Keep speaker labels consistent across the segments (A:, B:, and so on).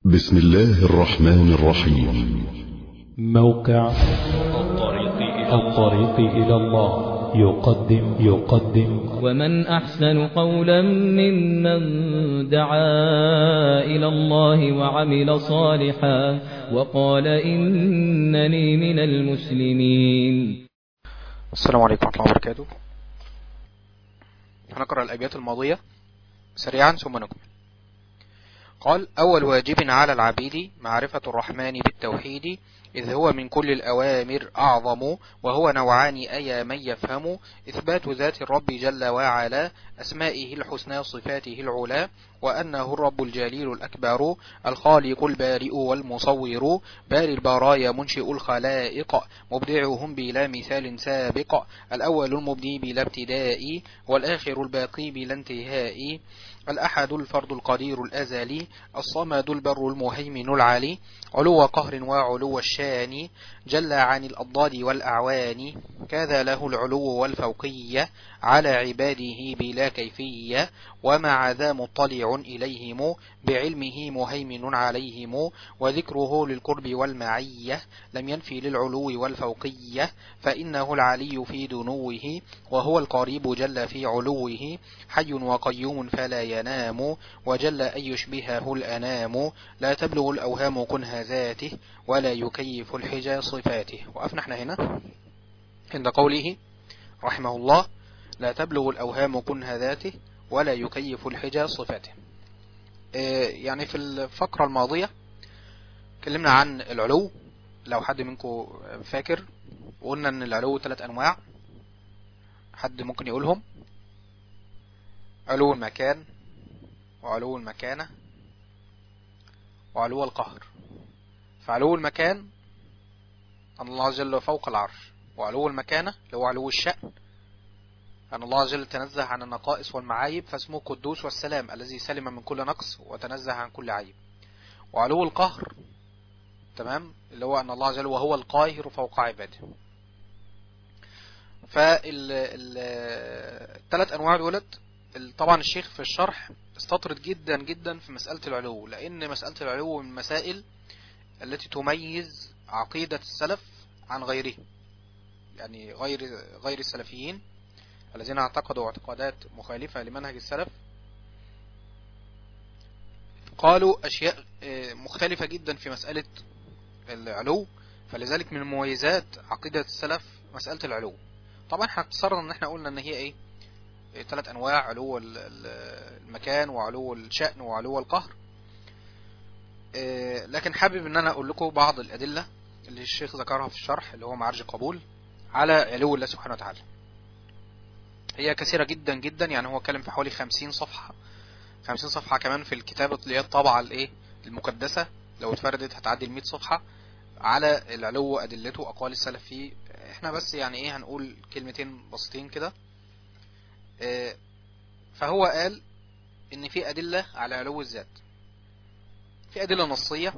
A: بسم الله الرحمن الرحيم
B: موقع
C: الطريق إلى
B: الطريق إلى الله يقدم يقدم
C: ومن أحسن قولا ممن دعا إلى الله وعمل صالحا وقال إنني من المسلمين
D: السلام عليكم ورحمة الله وبركاته هنقرأ الأبيات الماضية سريعا ثم نكمل قال أول واجب على العبيد معرفة الرحمن بالتوحيد إذ هو من كل الأوامر أعظم وهو نوعان أي من يفهم إثبات ذات الرب جل وعلا أسمائه الحسنى صفاته العلا وأنه الرب الجليل الأكبر الخالق البارئ والمصور باري البرايا منشئ الخلائق مبدعهم بلا مثال سابق الأول المبدي بلا ابتداء والآخر الباقي بلا انتهاء الأحد الفرد القدير الأزلي الصمد البر المهيمن العلي علو قهر وعلو الشان جل عن الأضداد والأعوان كذا له العلو والفوقية على عباده بلا كيفية ومع ذا مطلع إليهم بعلمه مهيمن عليهم وذكره للقرب والمعية لم ينفي للعلو والفوقية فإنه العلي في دنوه وهو القريب جل في علوه حي وقيوم فلا ينام وجل أن يشبهه الأنام لا تبلغ الأوهام كنه ذاته ولا يكيف الحجى صفاته وقفنا احنا هنا عند قوله رحمه الله لا تبلغ الأوهام كنه ذاته ولا يكيف الحجى صفاته يعني في الفقرة الماضية اتكلمنا عن العلو لو حد منكم فاكر وقلنا ان العلو ثلاث انواع حد ممكن يقولهم علو المكان وعلو المكانة وعلو القهر فعلو المكان أن الله جل فوق العرش وعلو المكانة اللي هو علو الشأن أن الله جل تنزه عن النقائص والمعايب فاسمه قدوس والسلام الذي سلم من كل نقص وتنزه عن كل عيب وعلو القهر تمام اللي هو أن الله جل وهو القاهر فوق عباده فالثلاث أنواع دولت طبعا الشيخ في الشرح استطرد جدا جدا في مسألة العلو لأن مسألة العلو من المسائل التي تميز عقيدة السلف عن غيره يعني غير غير السلفيين الذين اعتقدوا اعتقادات مخالفة لمنهج السلف قالوا أشياء مختلفة جدا في مسألة العلو فلذلك من مميزات عقيدة السلف مسألة العلو طبعا احنا اختصرنا ان احنا قلنا ان هي ايه ثلاث انواع علو المكان وعلو الشأن وعلو القهر لكن حابب ان انا اقول لكم بعض الادلة اللي الشيخ ذكرها في الشرح اللي هو معرج قبول على علو الله سبحانه وتعالى هي كثيرة جدا جدا يعني هو اتكلم في حوالي خمسين صفحة خمسين صفحة كمان في الكتابة اللي هي الطابعة الايه المقدسة لو اتفردت هتعدي المئة صفحة على العلو وادلته واقوال السلف فيه احنا بس يعني ايه هنقول كلمتين بسيطين كده فهو قال ان في ادلة على علو الذات في ادلة نصية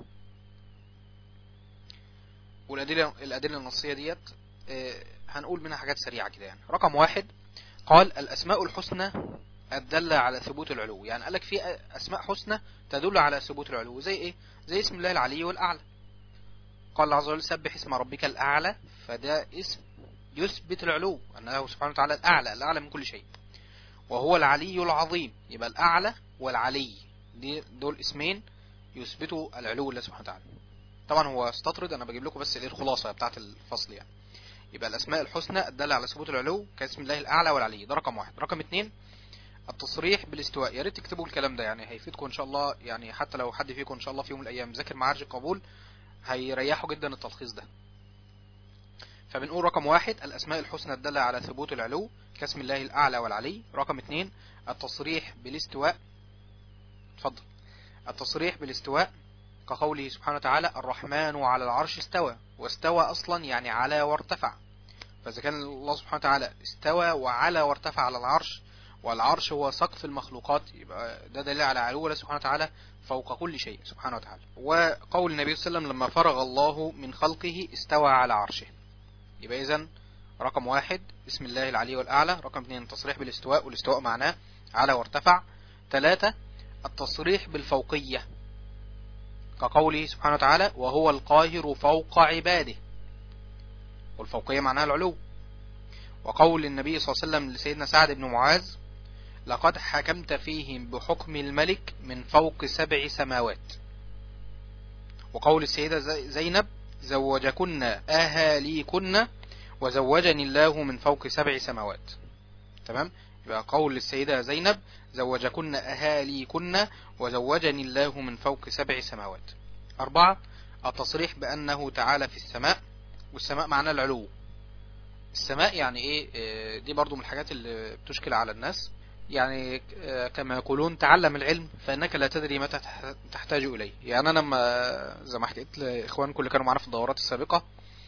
D: والادلة الادلة النصية ديت هنقول منها حاجات سريعة كده يعني رقم واحد قال الاسماء الحسنى الدالة على ثبوت العلو يعني قالك في اسماء حسنى تدل على ثبوت العلو زي ايه زي اسم الله العلي والاعلى قال الله عز وجل سبح اسم ربك الاعلى فده اسم يثبت العلو انه سبحانه وتعالى الاعلى الاعلى من كل شيء وهو العلي العظيم يبقى الاعلى والعلي دي دول اسمين يثبتوا العلو لله سبحانه وتعالى طبعا هو استطرد انا بجيب لكم بس ايه الخلاصه بتاعه الفصل يعني يبقى الاسماء الحسنى الداله على ثبوت العلو كاسم الله الاعلى والعلي ده رقم واحد رقم اتنين التصريح بالاستواء يا ريت تكتبوا الكلام ده يعني هيفيدكم ان شاء الله يعني حتى لو حد فيكم ان شاء الله في يوم من الايام ذاكر معارج القبول هيريحوا جدا التلخيص ده فبنقول رقم واحد الأسماء الحسنى الدالة على ثبوت العلو كاسم الله الأعلى والعلي رقم اثنين التصريح بالاستواء اتفضل التصريح بالاستواء كقوله سبحانه وتعالى الرحمن على العرش استوى واستوى أصلا يعني على وارتفع فإذا كان الله سبحانه وتعالى استوى وعلى وارتفع على العرش والعرش هو سقف المخلوقات يبقى ده دليل على علو الله سبحانه وتعالى فوق كل شيء سبحانه وتعالى وقول النبي صلى الله عليه وسلم لما فرغ الله من خلقه استوى على عرشه يبقى إذن رقم واحد اسم الله العلي والأعلى رقم اثنين التصريح بالاستواء والاستواء معناه على وارتفع ثلاثة التصريح بالفوقية كقوله سبحانه وتعالى وهو القاهر فوق عباده والفوقية معناها العلو وقول النبي صلى الله عليه وسلم لسيدنا سعد بن معاذ لقد حكمت فيهم بحكم الملك من فوق سبع سماوات وقول السيدة زينب زوجكن أهاليكن وزوجني الله من فوق سبع سماوات تمام يبقى قول السيدة زينب زوجكن أهاليكن وزوجني الله من فوق سبع سماوات أربعة التصريح بأنه تعالى في السماء والسماء معناه العلو السماء يعني ايه دي برضو من الحاجات اللي بتشكل على الناس يعني كما يقولون تعلم العلم فإنك لا تدري متى تحتاج إليه يعني أنا لما زي ما حكيت لإخوانكم اللي كانوا معانا في الدورات السابقة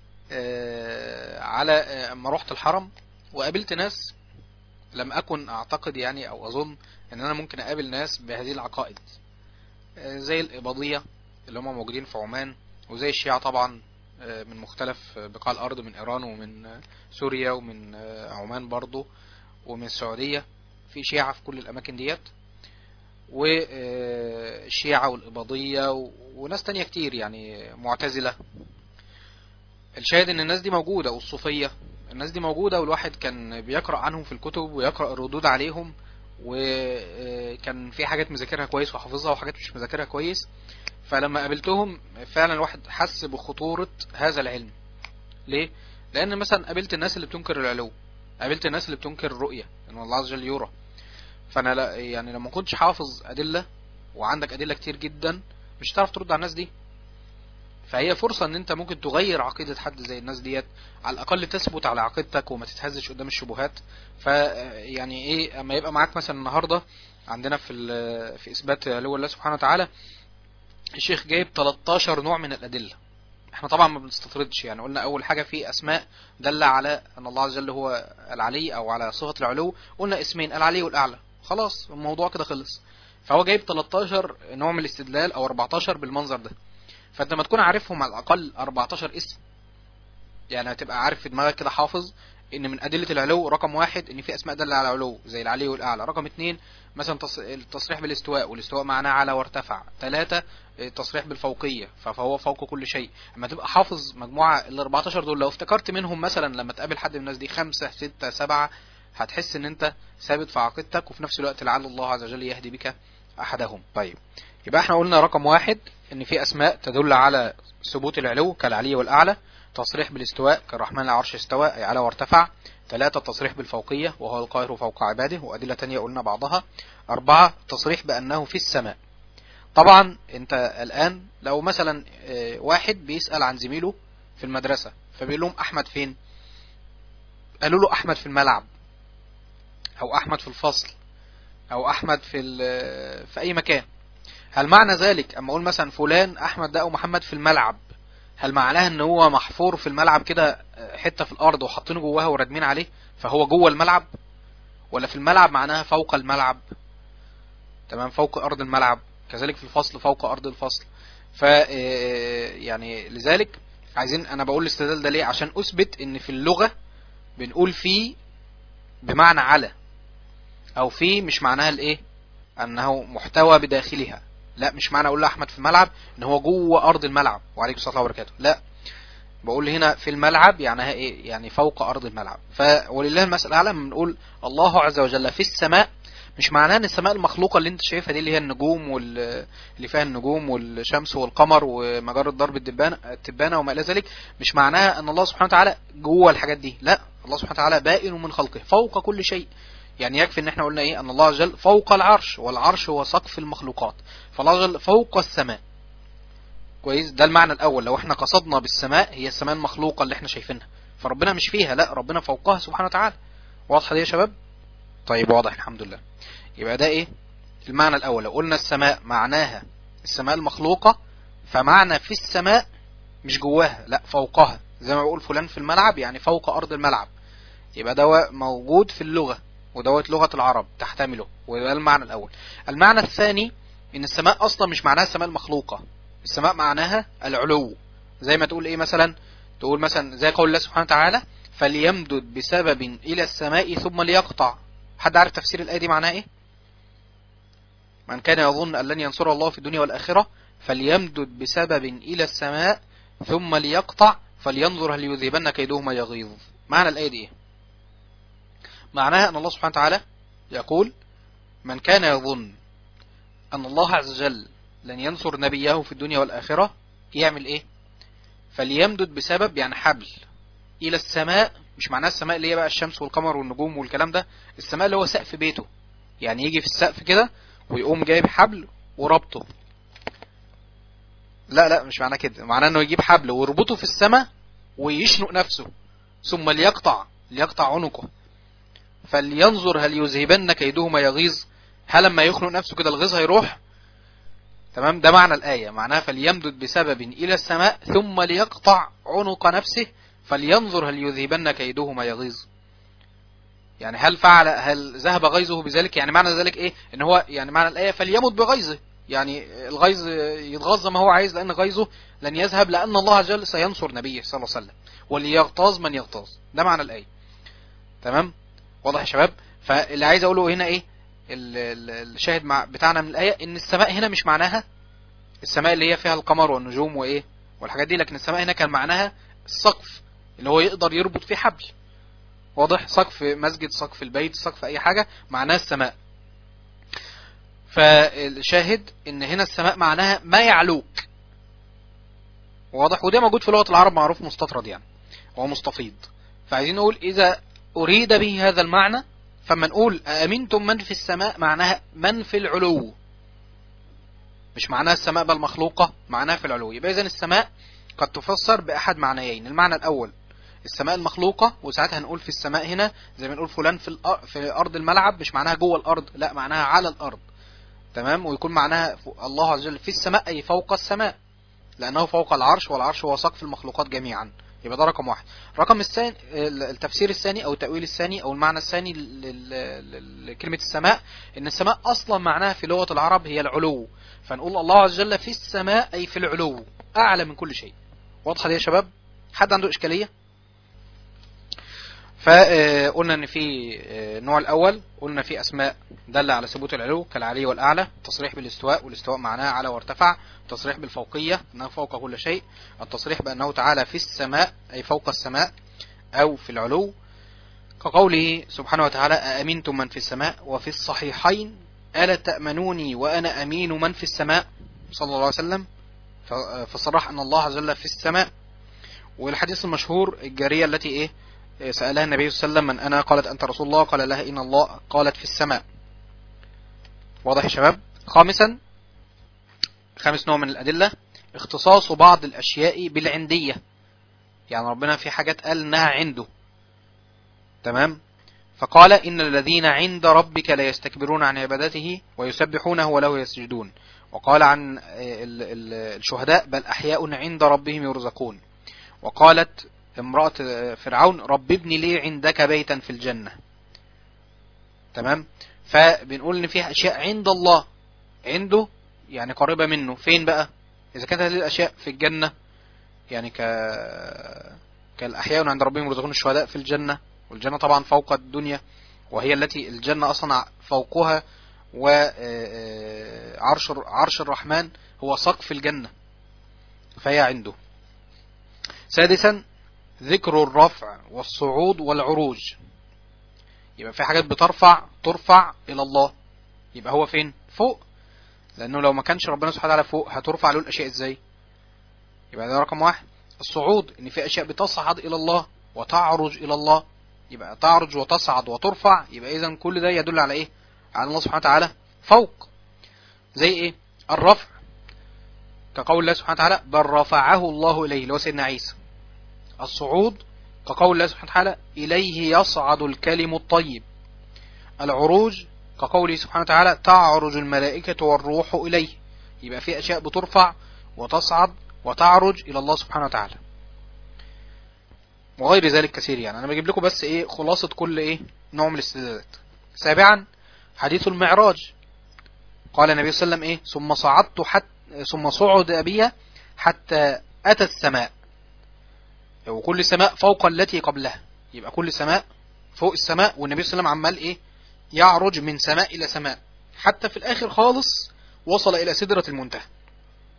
D: على اما رحت الحرم وقابلت ناس لم أكن أعتقد يعني أو أظن أن أنا ممكن أقابل ناس بهذه العقائد زي الإباضية اللي هم موجودين في عمان وزي الشيعة طبعا من مختلف بقاع الأرض من إيران ومن سوريا ومن عمان برضو ومن السعودية في شيعة في كل الأماكن ديت والشيعة والإباضية وناس تانية كتير يعني معتزلة الشاهد ان الناس دي موجودة والصوفية الناس دي موجودة والواحد كان بيقرأ عنهم في الكتب ويقرأ الردود عليهم وكان في حاجات مذاكرها كويس وحافظها وحاجات مش مذاكرها كويس فلما قابلتهم فعلا الواحد حس بخطورة هذا العلم ليه؟ لأن مثلا قابلت الناس اللي بتنكر العلو قابلت الناس اللي بتنكر الرؤية ان الله عز وجل يرى فانا لا يعني لما كنتش حافظ ادلة وعندك ادلة كتير جدا مش هتعرف ترد على الناس دي فهي فرصة ان انت ممكن تغير عقيدة حد زي الناس ديت على الاقل تثبت على عقيدتك وما تتهزش قدام الشبهات ف يعني ايه اما يبقى معاك مثلا النهاردة عندنا في في اثبات علو الله سبحانه وتعالى الشيخ جايب 13 نوع من الادلة احنا طبعا ما بنستطردش يعني قلنا اول حاجة في اسماء دل على ان الله عز وجل هو العلي او على صفة العلو قلنا اسمين العلي والاعلى خلاص الموضوع كده خلص فهو جايب 13 نوع من الاستدلال او 14 بالمنظر ده فانت ما تكون عارفهم على الاقل 14 اسم يعني هتبقى عارف في دماغك كده حافظ ان من ادلة العلو رقم واحد ان في اسماء دل على العلو زي العلي والاعلى رقم اتنين مثلا التصريح بالاستواء والاستواء معناه على وارتفع ثلاثة التصريح بالفوقية فهو فوق كل شيء اما تبقى حافظ مجموعة ال 14 دول لو افتكرت منهم مثلا لما تقابل حد من الناس دي خمسة ستة سبعة هتحس ان انت ثابت في عقيدتك وفي نفس الوقت لعل الله عز وجل يهدي بك احدهم طيب يبقى احنا قلنا رقم واحد ان في اسماء تدل على ثبوت العلو كالعلي والاعلى تصريح بالاستواء كالرحمن العرش استوى اي على وارتفع ثلاثة تصريح بالفوقية وهو القاهر فوق عباده وأدلة تانية قلنا بعضها أربعة تصريح بأنه في السماء طبعا انت الآن لو مثلا واحد بيسأل عن زميله في المدرسة فبيقول لهم أحمد فين قالوا له أحمد في الملعب أو أحمد في الفصل أو أحمد في, في أي مكان هل معنى ذلك اما اقول مثلا فلان احمد ده او محمد في الملعب هل معناها ان هو محفور في الملعب كده حتة في الارض وحاطينه جواها وراجمين عليه فهو جوه الملعب ولا في الملعب معناها فوق الملعب تمام فوق ارض الملعب كذلك في الفصل فوق ارض الفصل ف يعني لذلك عايزين انا بقول الاستدلال ده ليه عشان اثبت ان في اللغة بنقول في بمعنى على او في مش معناها الايه انه محتوى بداخلها لا مش معنى اقول لاحمد في الملعب ان هو جوه ارض الملعب وعليكم الصلاه وبركاته لا بقول هنا في الملعب يعني ايه يعني فوق ارض الملعب ف ولله المثل الاعلى بنقول الله عز وجل في السماء مش معناه ان السماء المخلوقه اللي انت شايفها دي اللي هي النجوم واللي فيها النجوم والشمس والقمر ومجره ضرب الدبانه التبانه وما الى ذلك مش معناها ان الله سبحانه وتعالى جوه الحاجات دي لا الله سبحانه وتعالى بائن من خلقه فوق كل شيء يعني يكفي ان احنا قلنا ايه ان الله عز وجل فوق العرش والعرش هو سقف المخلوقات فالله عز وجل فوق السماء كويس ده المعنى الاول لو احنا قصدنا بالسماء هي السماء المخلوقة اللي احنا شايفينها فربنا مش فيها لا ربنا فوقها سبحانه وتعالى واضحة دي يا شباب طيب واضح الحمد لله يبقى ده ايه المعنى الاول لو قلنا السماء معناها السماء المخلوقة فمعنى في السماء مش جواها لا فوقها زي ما بقول فلان في الملعب يعني فوق ارض الملعب يبقى ده موجود في اللغة ودوت لغة العرب تحتمله وده المعنى الأول المعنى الثاني إن السماء أصلا مش معناها السماء المخلوقة السماء معناها العلو زي ما تقول إيه مثلا تقول مثلا زي قول الله سبحانه وتعالى فليمدد بسبب إلى السماء ثم ليقطع حد عارف تفسير الآية دي معناها إيه من كان يظن أن لن ينصر الله في الدنيا والآخرة فليمدد بسبب إلى السماء ثم ليقطع فلينظر هل يذهبن كيده ما يغيظ معنى الآية دي إيه؟ معناها أن الله سبحانه وتعالى يقول من كان يظن أن الله عز وجل لن ينصر نبيه في الدنيا والآخرة يعمل إيه فليمدد بسبب يعني حبل إلى السماء مش معناها السماء اللي هي بقى الشمس والقمر والنجوم والكلام ده السماء اللي هو سقف بيته يعني يجي في السقف كده ويقوم جايب حبل وربطه لا لا مش معناه كده معناه انه يجيب حبل ويربطه في السماء ويشنق نفسه ثم ليقطع ليقطع عنقه فلينظر هل يذهبن كيده ما يغيظ هل لما يخنق نفسه كده الغيظ هيروح تمام ده معنى الآية معناها فليمدد بسبب إلى السماء ثم ليقطع عنق نفسه فلينظر هل يذهبن كيده ما يغيظ يعني هل فعل هل ذهب غيظه بذلك يعني معنى ذلك ايه ان هو يعني معنى الآية فليمت بغيظه يعني الغيظ يتغاظ ما هو عايز لأن غيظه لن يذهب لأن الله عز وجل سينصر نبيه صلى الله عليه وسلم وليغتاظ من يغتاظ ده معنى الآية تمام واضح يا شباب فاللي عايز اقوله هنا ايه ال- ال- الشاهد مع بتاعنا من الآية ان السماء هنا مش معناها السماء اللي هي فيها القمر والنجوم وايه والحاجات دي لكن السماء هنا كان معناها السقف اللي هو يقدر يربط فيه حبل واضح سقف مسجد سقف البيت سقف اي حاجة معناها السماء فالشاهد ان هنا السماء معناها ما يعلوك واضح وده موجود في لغة العرب معروف مستطرد يعني هو مستفيض فعايزين نقول اذا اريد به هذا المعنى فما نقول أأمنتم من في السماء معناها من في العلو مش معناها السماء بل مخلوقة معناها في العلو يبقى إذن السماء قد تفسر بأحد معنيين المعنى الأول السماء المخلوقة وساعتها هنقول في السماء هنا زي ما نقول فلان في, الأ- في أرض الملعب مش معناها جوه الأرض لا معناها على الأرض تمام ويكون معناها ف- الله عز وجل في السماء أي فوق السماء لأنه فوق العرش والعرش هو سقف المخلوقات جميعا يبقى ده رقم واحد رقم الثاني التفسير الثاني او التأويل الثاني او المعنى الثاني لل- لل- لكلمة السماء ان السماء اصلا معناها في لغة العرب هي العلو فنقول الله عز وجل في السماء اي في العلو اعلى من كل شيء واضحة دي يا شباب حد عنده اشكالية فقلنا ان في آه، النوع الاول قلنا في اسماء دل على ثبوت العلو كالعلي والاعلى تصريح بالاستواء والاستواء معناه على وارتفع تصريح بالفوقية انه فوق كل شيء التصريح بانه تعالى في السماء اي فوق السماء او في العلو كقوله سبحانه وتعالى أأمنتم من في السماء وفي الصحيحين ألا تأمنوني وأنا أمين من في السماء صلى الله عليه وسلم ف- فصرح أن الله عز وجل في السماء والحديث المشهور الجارية التي إيه إيه سألها النبي صلى الله عليه وسلم من أنا قالت أنت رسول الله قال لها إن الله قالت في السماء واضح يا شباب خامسا خامس نوع من الأدلة اختصاص بعض الأشياء بالعندية يعني ربنا في حاجات قال إنها عنده تمام فقال إن الذين عند ربك لا يستكبرون عن عبادته ويسبحونه وله يسجدون وقال عن ال- ال- الشهداء بل أحياء عند ربهم يرزقون وقالت امرأة فرعون رب ابن لي عندك بيتا في الجنة تمام فبنقول ان في اشياء عند الله عنده يعني قريبة منه فين بقى اذا كانت هذه الاشياء في الجنة يعني ك كالاحياء عند ربهم يرزقون الشهداء في الجنة والجنة طبعا فوق الدنيا وهي التي الجنة اصلا فوقها وعرش عرش الرحمن هو سقف الجنة فهي عنده سادسا ذكر الرفع والصعود والعروج يبقى في حاجات بترفع ترفع الى الله يبقى هو فين فوق لانه لو ما كانش ربنا سبحانه وتعالى فوق هترفع له الاشياء ازاي يبقى ده رقم واحد الصعود ان في اشياء بتصعد الى الله وتعرج الى الله يبقى تعرج وتصعد وترفع يبقى اذا كل ده يدل على ايه على الله سبحانه وتعالى فوق زي ايه الرفع كقول الله سبحانه وتعالى بل رفعه الله اليه اللي هو سيدنا عيسى الصعود كقول الله سبحانه وتعالى إليه يصعد الكلم الطيب العروج كقوله سبحانه وتعالى تعرج الملائكة والروح إليه يبقى في أشياء بترفع وتصعد وتعرج إلى الله سبحانه وتعالى وغير ذلك كثير يعني أنا بجيب لكم بس إيه خلاصة كل إيه نوع من الاستدلالات سابعا حديث المعراج قال النبي صلى الله عليه وسلم إيه ثم صعدت حتى ثم صعد بي حتى أتى السماء وكل سماء فوق التي قبلها يبقى كل سماء فوق السماء والنبي صلى الله عليه وسلم عمال ايه يعرج من سماء الى سماء حتى في الاخر خالص وصل الى سدرة المنتهى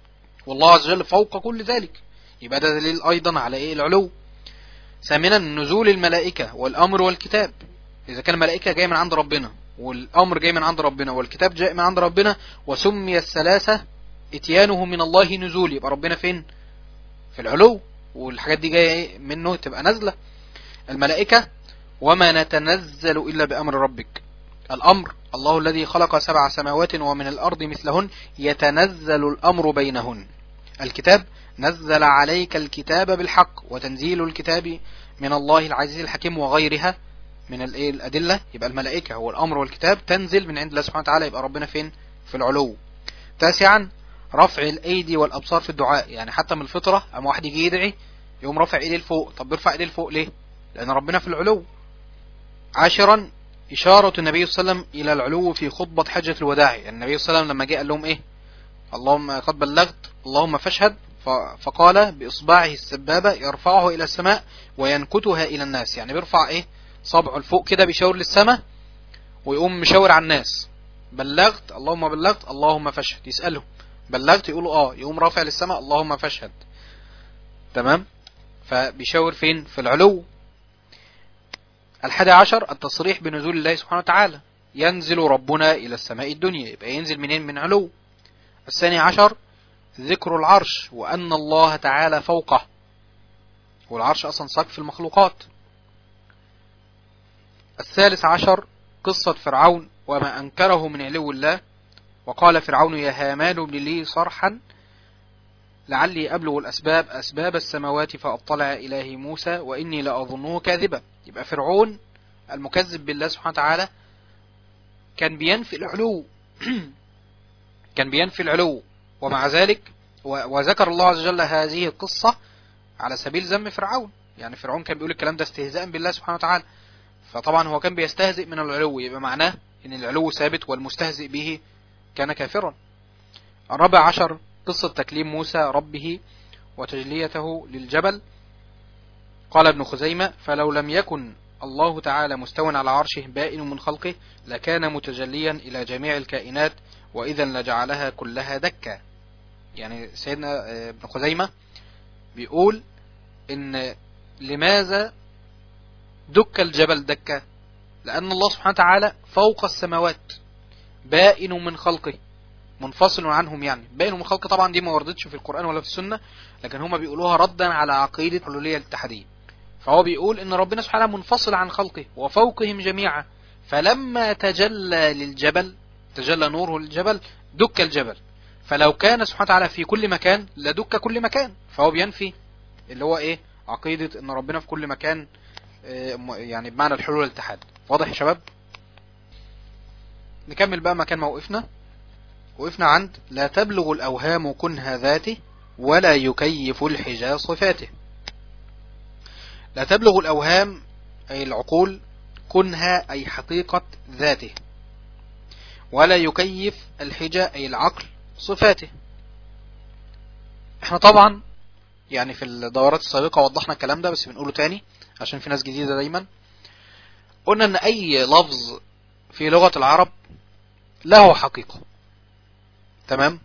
D: والله عز وجل فوق كل ذلك يبقى ده دليل ايضا على ايه العلو ثامنا نزول الملائكة والامر والكتاب اذا كان الملائكة جاي من عند ربنا والامر جاي من عند ربنا والكتاب جاي من عند ربنا وسمي الثلاثة اتيانه من الله نزول يبقى ربنا فين في العلو والحاجات دي جاية منه تبقى نازلة الملائكة وما نتنزل إلا بأمر ربك الأمر الله الذي خلق سبع سماوات ومن الأرض مثلهن يتنزل الأمر بينهن الكتاب نزل عليك الكتاب بالحق وتنزيل الكتاب من الله العزيز الحكيم وغيرها من الإيه الأدلة يبقى الملائكة هو الأمر والكتاب تنزل من عند الله سبحانه وتعالى يبقى ربنا فين في العلو تاسعا رفع الأيدي والأبصار في الدعاء يعني حتى من الفطرة أما واحد يجي يدعي يقوم رفع ايديه لفوق طب بيرفع ايديه لفوق ليه لأن ربنا في العلو عاشرا إشارة النبي صلى الله عليه وسلم إلى العلو في خطبة حجة الوداع يعني النبي صلى الله عليه وسلم لما جاء قال لهم إيه اللهم قد بلغت اللهم فاشهد فقال بإصبعه السبابة يرفعه إلى السماء وينكتها إلى الناس يعني بيرفع إيه صبعه لفوق كده بيشاور للسماء ويقوم مشاور على الناس بلغت اللهم بلغت اللهم فاشهد يسأله بلغت يقولوا اه يقوم رافع للسماء اللهم فاشهد تمام فبيشاور فين في العلو الحادي عشر التصريح بنزول الله سبحانه وتعالى ينزل ربنا إلى السماء الدنيا يبقى ينزل منين من علو الثاني عشر ذكر العرش وأن الله تعالى فوقه والعرش أصلا سقف المخلوقات الثالث عشر قصة فرعون وما أنكره من علو الله وقال فرعون يا هامان ابن لي صرحا لعلي أبلغ الأسباب أسباب السماوات فأطلع إلهي موسى وإني لأظنه كاذبا يبقى فرعون المكذب بالله سبحانه وتعالى كان بينفي العلو كان بينفي العلو ومع ذلك وذكر الله عز وجل هذه القصة على سبيل ذم فرعون يعني فرعون كان بيقول الكلام ده استهزاء بالله سبحانه وتعالى فطبعا هو كان بيستهزئ من العلو يبقى معناه ان العلو ثابت والمستهزئ به كان كافرا الرابع عشر قصة تكليم موسى ربه وتجليته للجبل قال ابن خزيمة فلو لم يكن الله تعالى مستوى على عرشه بائن من خلقه لكان متجليا إلى جميع الكائنات وإذا لجعلها كلها دكا يعني سيدنا ابن خزيمة بيقول إن لماذا دك الجبل دكا لأن الله سبحانه وتعالى فوق السماوات بائن من خلقه منفصل عنهم يعني بائن من خلقه طبعا دي ما وردتش في القرآن ولا في السنة لكن هما بيقولوها ردا على عقيدة الحلولية الاتحادية فهو بيقول ان ربنا سبحانه منفصل عن خلقه وفوقهم جميعا فلما تجلى للجبل تجلى نوره للجبل دك الجبل فلو كان سبحانه وتعالى في كل مكان لدك كل مكان فهو بينفي اللي هو ايه عقيدة ان ربنا في كل مكان يعني بمعنى الحلول والاتحاد واضح يا شباب نكمل بقى مكان موقفنا وقفنا عند لا تبلغ الأوهام كنها ذاته ولا يكيف الحجا صفاته لا تبلغ الأوهام أي العقول كنها أي حقيقة ذاته ولا يكيف الحجا أي العقل صفاته احنا طبعا يعني في الدورات السابقة وضحنا الكلام ده بس بنقوله تاني عشان في ناس جديدة دايما قلنا ان اي لفظ في لغة العرب له حقيقة تمام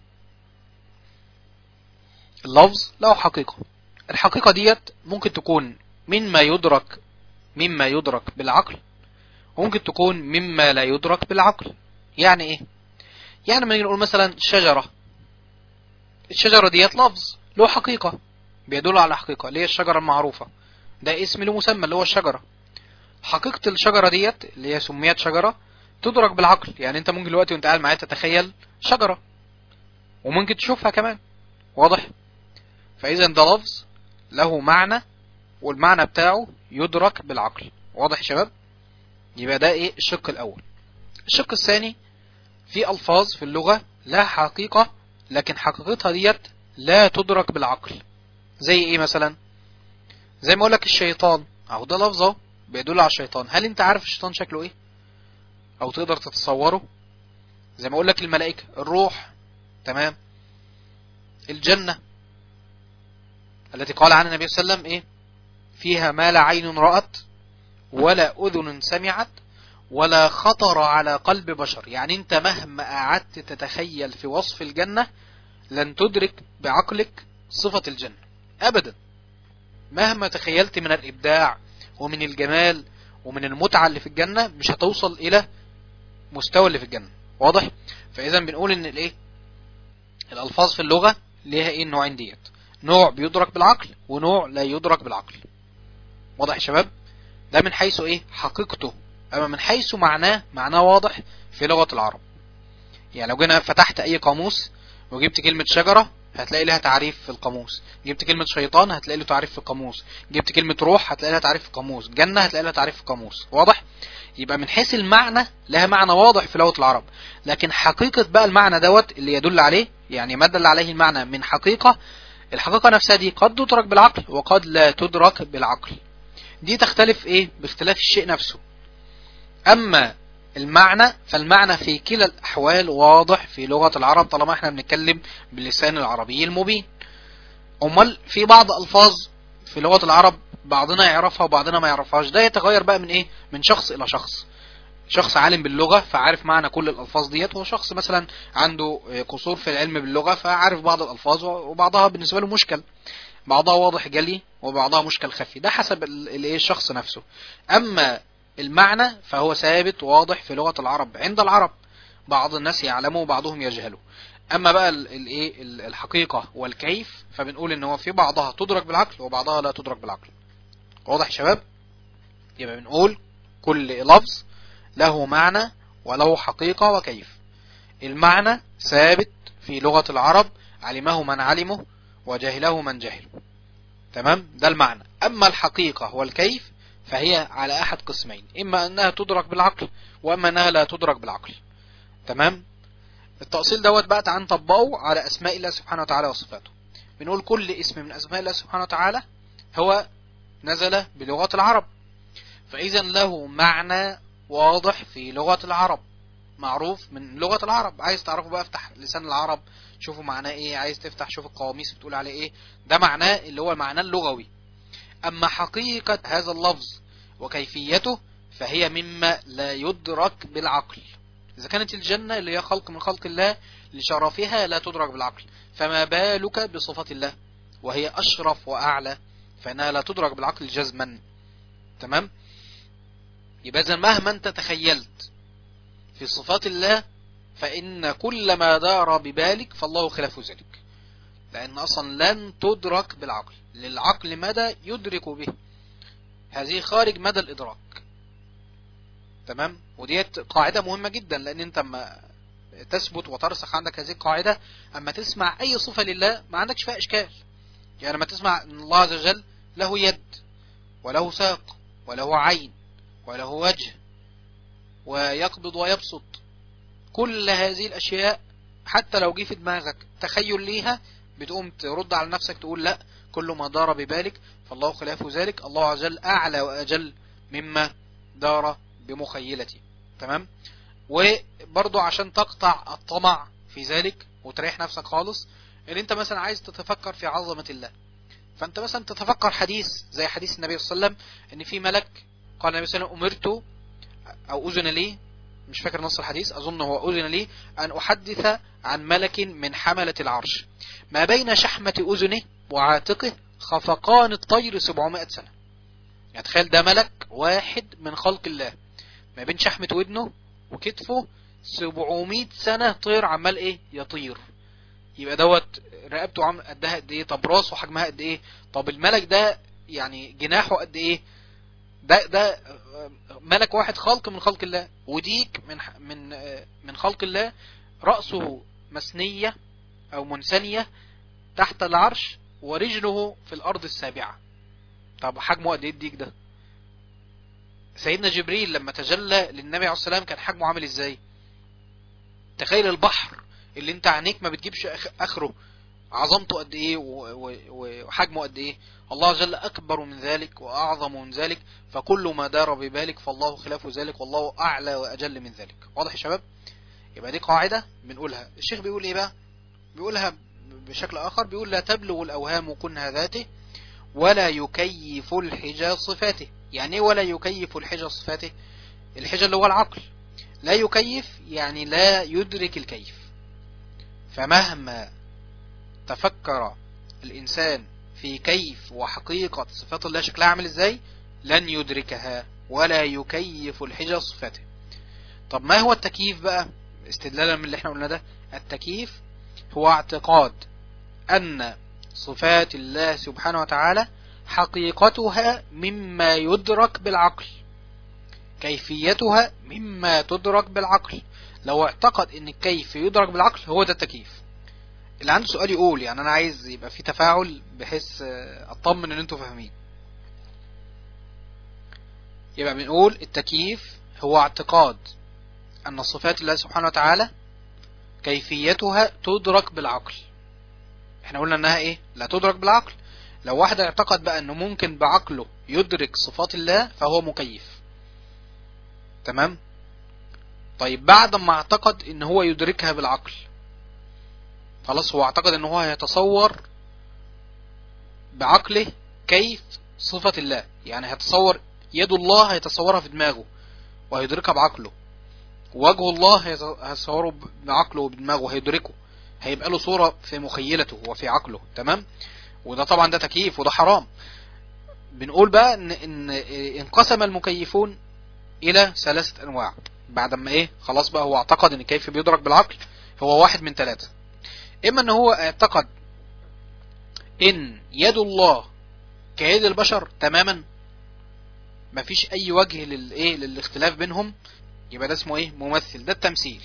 D: اللفظ له حقيقة الحقيقة ديت ممكن تكون مما يدرك مما يدرك بالعقل وممكن تكون مما لا يدرك بالعقل يعني ايه يعني ما نقول مثلا شجرة الشجرة ديت لفظ له حقيقة بيدل على حقيقة اللي هي الشجرة المعروفة ده اسم له مسمى اللي هو الشجرة حقيقة الشجرة ديت اللي هي سميت شجرة تدرك بالعقل يعني انت ممكن دلوقتي وانت قاعد معايا تتخيل شجرة وممكن تشوفها كمان واضح فاذا ده لفظ له معنى والمعنى بتاعه يدرك بالعقل واضح يا شباب يبقى ده ايه الشق الاول الشق الثاني في الفاظ في اللغة لها حقيقة لكن حقيقتها ديت لا تدرك بالعقل زي ايه مثلا زي ما اقول لك الشيطان اهو ده لفظ اهو بيدل على الشيطان هل انت عارف الشيطان شكله ايه او تقدر تتصوره زي ما اقول لك الملائكة الروح تمام الجنة التي قال عنها النبي صلى الله عليه وسلم ايه فيها ما لا عين رأت ولا اذن سمعت ولا خطر على قلب بشر يعني انت مهما قعدت تتخيل في وصف الجنة لن تدرك بعقلك صفة الجنة ابدا مهما تخيلت من الابداع ومن الجمال ومن المتعة اللي في الجنة مش هتوصل الى مستوى اللي في الجنة واضح فاذا بنقول ان الايه الالفاظ في اللغة ليها ايه النوعين ديت نوع بيدرك بالعقل ونوع لا يدرك بالعقل واضح يا شباب ده من حيث ايه حقيقته اما من حيث معناه معناه واضح في لغة العرب يعني لو جينا فتحت اي قاموس وجبت كلمة شجرة هتلاقي لها تعريف في القاموس جبت كلمة شيطان هتلاقي له تعريف في القاموس جبت كلمة روح هتلاقي لها تعريف في القاموس جنة هتلاقي لها تعريف في القاموس واضح يبقى من حيث المعنى لها معنى واضح في لغة العرب لكن حقيقة بقى المعنى دوت اللي يدل عليه يعني ما دل عليه المعنى من حقيقة الحقيقة نفسها دي قد تدرك بالعقل وقد لا تدرك بالعقل دي تختلف ايه باختلاف الشيء نفسه اما المعنى فالمعنى في كلا الاحوال واضح في لغة العرب طالما احنا بنتكلم باللسان العربي المبين امال في بعض الفاظ في لغة العرب بعضنا يعرفها وبعضنا ما يعرفهاش ده يتغير بقى من ايه من شخص الى شخص شخص عالم باللغة فعارف معنى كل الألفاظ ديت وشخص مثلا عنده قصور في العلم باللغة فعارف بعض الألفاظ وبعضها بالنسبة له مشكل بعضها واضح جلي وبعضها مشكل خفي ده حسب الايه الشخص نفسه أما المعنى فهو ثابت واضح في لغة العرب عند العرب بعض الناس يعلمه وبعضهم يجهله أما بقى الايه الحقيقة والكيف فبنقول ان هو في بعضها تدرك بالعقل وبعضها لا تدرك بالعقل واضح يا شباب يبقى بنقول كل لفظ له معنى وله حقيقة وكيف المعنى ثابت في لغة العرب علمه من علمه وجهله من جهله تمام ده المعنى أما الحقيقة والكيف فهي على أحد قسمين إما أنها تدرك بالعقل وأما أنها لا تدرك بالعقل تمام التأصيل دوت بقى تعال نطبقه على أسماء الله سبحانه وتعالى وصفاته بنقول كل اسم من أسماء الله سبحانه وتعالى هو نزل بلغة العرب فإذا له معنى واضح في لغة العرب معروف من لغة العرب عايز تعرفه بقى افتح لسان العرب شوفوا معناه ايه عايز تفتح شوف القواميس بتقول عليه ايه ده معناه اللي هو المعنى اللغوي اما حقيقة هذا اللفظ وكيفيته فهي مما لا يدرك بالعقل اذا كانت الجنة اللي هي خلق من خلق الله لشرفها لا تدرك بالعقل فما بالك بصفات الله وهي اشرف واعلى فانها لا تدرك بالعقل جزما تمام يبقى إذا مهما انت تخيلت في صفات الله فإن كل ما دار ببالك فالله خلاف ذلك لأن أصلا لن تدرك بالعقل للعقل مدى يدرك به هذه خارج مدى الإدراك تمام وديت قاعدة مهمة جدا لأن أنت ما تثبت وترسخ عندك هذه القاعدة أما تسمع أي صفة لله ما عندكش فيها إشكال يعني لما تسمع أن الله عز وجل له يد وله ساق وله عين وله وجه ويقبض ويبسط كل هذه الأشياء حتى لو جه في دماغك تخيل ليها بتقوم ترد على نفسك تقول لا كل ما دار ببالك فالله خلاف ذلك الله عز وجل أعلى وأجل مما دار بمخيلتي تمام وبرضو عشان تقطع الطمع في ذلك وتريح نفسك خالص ان انت مثلا عايز تتفكر في عظمة الله فانت مثلا تتفكر حديث زي حديث النبي صلى الله عليه وسلم ان في ملك قال النبي صلى الله عليه وسلم امرت او اذن لي مش فاكر نص الحديث اظن هو اذن لي ان احدث عن ملك من حملة العرش ما بين شحمة اذنه وعاتقه خفقان الطير 700 سنة يعني تخيل ده ملك واحد من خلق الله ما بين شحمة ودنه وكتفه 700 سنة طير عمال ايه يطير يبقى دوت رقبته عم قدها قد ايه طب راسه حجمها قد ايه طب الملك ده يعني جناحه قد ايه ده ده ملك واحد خلق من خلق الله وديك من من من خلق الله رأسه مسنية او منسنية تحت العرش ورجله في الارض السابعة طب حجمه قد ايه الديك ده سيدنا جبريل لما تجلى للنبي عليه الصلاة والسلام كان حجمه عامل ازاي تخيل البحر اللي انت عينيك ما بتجيبش اخره عظمته قد ايه وحجمه قد ايه الله جل اكبر من ذلك واعظم من ذلك فكل ما دار ببالك فالله خلاف ذلك والله اعلى واجل من ذلك واضح يا شباب يبقى دي قاعدة بنقولها الشيخ بيقول ايه بقى بيقولها بشكل اخر بيقول لا تبلغ الاوهام كنها ذاته ولا يكيف الحجى صفاته يعني ايه ولا يكيف الحجى صفاته الحجى اللي هو العقل لا يكيف يعني لا يدرك الكيف فمهما تفكر الإنسان في كيف وحقيقة صفات الله شكلها عامل ازاي لن يدركها ولا يكيف الحجة صفاته طب ما هو التكييف بقى استدلالا من اللي احنا قلنا ده التكييف هو اعتقاد أن صفات الله سبحانه وتعالى حقيقتها مما يدرك بالعقل كيفيتها مما تدرك بالعقل لو اعتقد ان الكيف يدرك بالعقل هو ده التكييف اللي عنده سؤال يقول يعني انا عايز يبقى في تفاعل بحيث اطمن ان انتوا فاهمين يبقى بنقول التكييف هو اعتقاد ان صفات الله سبحانه وتعالى كيفيتها تدرك بالعقل احنا قلنا انها ايه لا تدرك بالعقل لو واحد اعتقد بقى انه ممكن بعقله يدرك صفات الله فهو مكيف تمام طيب بعد ما اعتقد ان هو يدركها بالعقل خلاص هو اعتقد ان هو هيتصور بعقله كيف صفة الله يعني هيتصور يد الله هيتصورها في دماغه وهيدركها بعقله وجه الله هيتصوره بعقله وبدماغه وهيدركه هيبقى له صورة في مخيلته وفي عقله تمام وده طبعا ده تكييف وده حرام بنقول بقى ان, إن انقسم المكيفون الى ثلاثة انواع بعد ما ايه خلاص بقى هو اعتقد ان كيف بيدرك بالعقل هو واحد من ثلاثة اما ان هو اعتقد ان يد الله كيد البشر تماما مفيش اي وجه للايه للاختلاف بينهم يبقى ده اسمه ايه ممثل ده التمثيل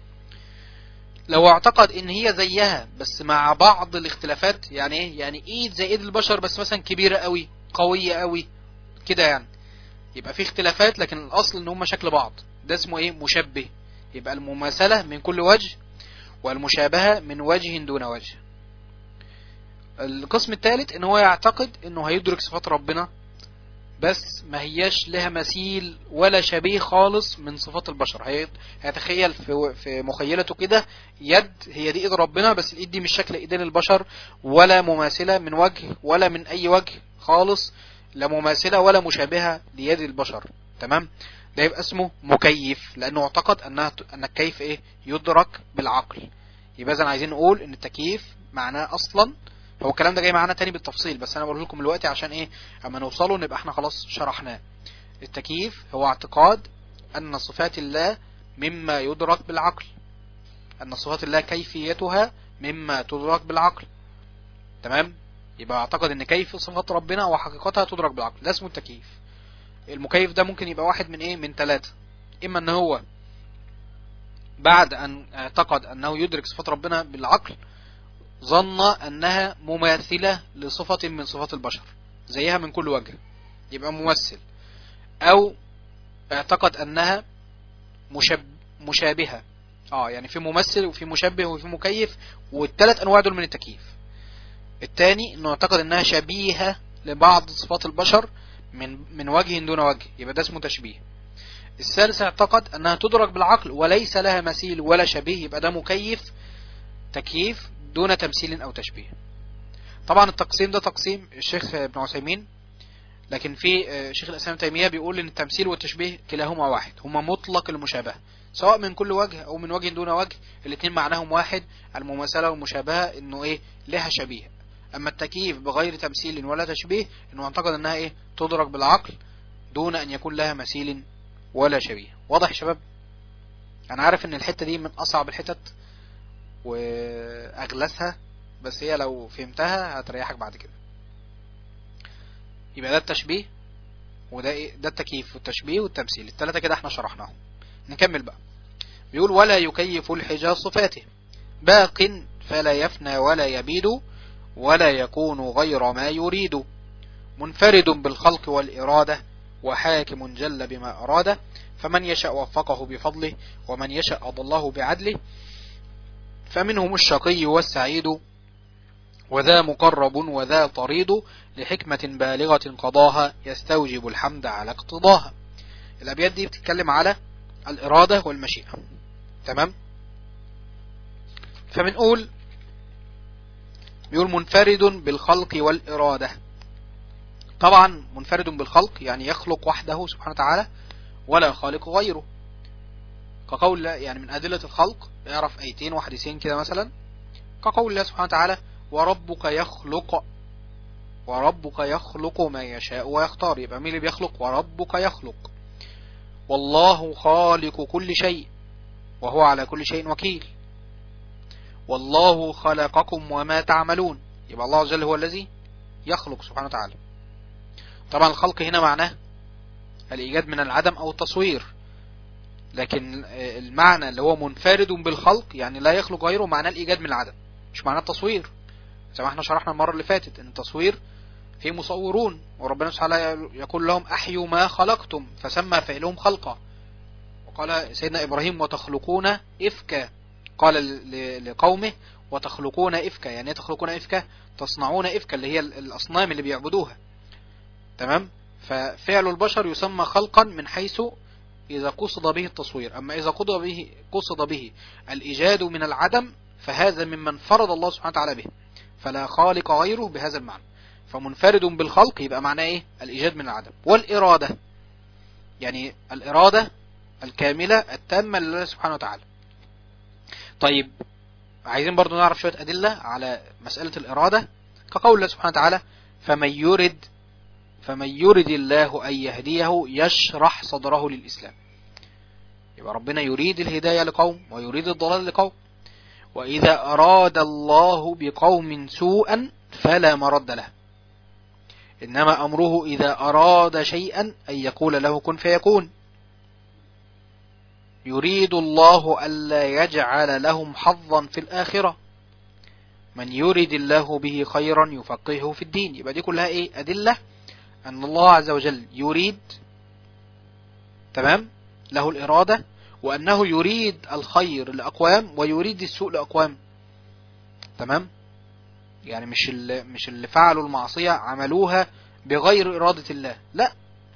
D: لو اعتقد ان هي زيها بس مع بعض الاختلافات يعني ايه يعني ايد زي ايد البشر بس مثلا كبيرة قوي قوية قوي كده يعني يبقى في اختلافات لكن الاصل ان هم شكل بعض ده اسمه ايه مشبه يبقى المماثلة من كل وجه والمشابهة من وجه دون وجه القسم الثالث ان هو يعتقد انه هيدرك صفات ربنا بس ما هياش لها مثيل ولا شبيه خالص من صفات البشر هيتخيل في في مخيلته كده يد هي دي ايد ربنا بس الايد دي مش شكل ايدين البشر ولا مماثلة من وجه ولا من اي وجه خالص لا مماثلة ولا مشابهة ليد البشر تمام ده يبقى اسمه مكيف لانه اعتقد انها ان الكيف ايه يدرك بالعقل يبقى اذا عايزين نقول ان التكييف معناه اصلا هو الكلام ده جاي معانا تاني بالتفصيل بس انا بقول لكم دلوقتي عشان ايه اما نوصله نبقى احنا خلاص شرحناه التكييف هو اعتقاد ان صفات الله مما يدرك بالعقل ان صفات الله كيفيتها مما تدرك بالعقل تمام يبقى اعتقد ان كيف صفات ربنا وحقيقتها تدرك بالعقل ده اسمه التكييف المكيف ده ممكن يبقى واحد من ايه من ثلاثة اما ان هو بعد ان اعتقد انه يدرك صفات ربنا بالعقل ظن انها مماثلة لصفة من صفات البشر زيها من كل وجه يبقى ممثل او اعتقد انها مشب مشابهة اه يعني في ممثل وفي مشبه وفي مكيف والثلاث انواع دول من التكييف الثاني انه اعتقد انها شبيهة لبعض صفات البشر من من وجه دون وجه يبقى ده اسمه تشبيه الثالث اعتقد انها تدرك بالعقل وليس لها مثيل ولا شبيه يبقى ده مكيف تكييف دون تمثيل او تشبيه طبعا التقسيم ده تقسيم الشيخ ابن عثيمين لكن في شيخ الاسلام تيمية بيقول ان التمثيل والتشبيه كلاهما واحد هما مطلق المشابهة سواء من كل وجه او من وجه دون وجه الاثنين معناهم واحد المماثلة والمشابهة انه ايه لها شبيه اما التكييف بغير تمثيل ولا تشبيه انه اعتقد انها ايه تدرك بالعقل دون ان يكون لها مثيل ولا شبيه واضح يا شباب انا عارف ان الحتة دي من اصعب الحتت واغلسها بس هي لو فهمتها هتريحك بعد كده يبقى ده التشبيه وده ايه ده التكييف والتشبيه والتمثيل الثلاثه كده احنا شرحناهم نكمل بقى بيقول ولا يكيف الحجاز صفاته باق فلا يفنى ولا يبيد ولا يكون غير ما يريد منفرد بالخلق والإرادة وحاكم جل بما أراد فمن يشاء وفقه بفضله ومن يشاء أضله بعدله فمنهم الشقي والسعيد وذا مقرب وذا طريد لحكمة بالغة قضاها يستوجب الحمد على اقتضاها الأبيات دي بتتكلم على الإرادة والمشيئة تمام فبنقول بيقول منفرد بالخلق والإرادة طبعا منفرد بالخلق يعني يخلق وحده سبحانه وتعالى ولا خالق غيره كقول يعني من أدلة الخلق يعرف أيتين وحديثين كده مثلا كقول الله سبحانه وتعالى وربك يخلق وربك يخلق ما يشاء ويختار يبقى مين اللي بيخلق وربك يخلق والله خالق كل شيء وهو على كل شيء وكيل والله خلقكم وما تعملون يبقى الله عز وجل هو الذي يخلق سبحانه وتعالى طبعا الخلق هنا معناه الإيجاد من العدم أو التصوير لكن المعنى اللي هو منفرد بالخلق يعني لا يخلق غيره معناه الإيجاد من العدم مش معناه التصوير زي ما احنا شرحنا المرة اللي فاتت ان التصوير في مصورون وربنا سبحانه يقول لهم أحيوا ما خلقتم فسمى فعلهم خلقا وقال سيدنا إبراهيم وتخلقون إفكا قال لقومه وتخلقون إفكا يعني تخلقون إفكا تصنعون إفكا اللي هي الأصنام اللي بيعبدوها تمام ففعل البشر يسمى خلقا من حيث إذا قصد به التصوير أما إذا قصد به, قصد به الإيجاد من العدم فهذا ممن فرض الله سبحانه وتعالى به فلا خالق غيره بهذا المعنى فمنفرد بالخلق يبقى معناه إيه الإيجاد من العدم والإرادة يعني الإرادة الكاملة التامة لله سبحانه وتعالى طيب عايزين برضو نعرف شوية أدلة على مسألة الإرادة كقول الله سبحانه وتعالى فمن يرد فمن يرد الله أن يهديه يشرح صدره للإسلام يبقى ربنا يريد الهداية لقوم ويريد الضلال لقوم وإذا أراد الله بقوم سوءا فلا مرد له إنما أمره إذا أراد شيئا أن يقول له كن فيكون يريد الله ألا يجعل لهم حظا في الآخرة من يريد الله به خيرا يفقهه في الدين يبقى دي كلها ايه أدلة أن الله عز وجل يريد تمام له الإرادة وأنه يريد الخير لأقوام ويريد السوء لأقوام تمام يعني مش اللي, مش اللي فعلوا المعصية عملوها بغير إرادة الله لا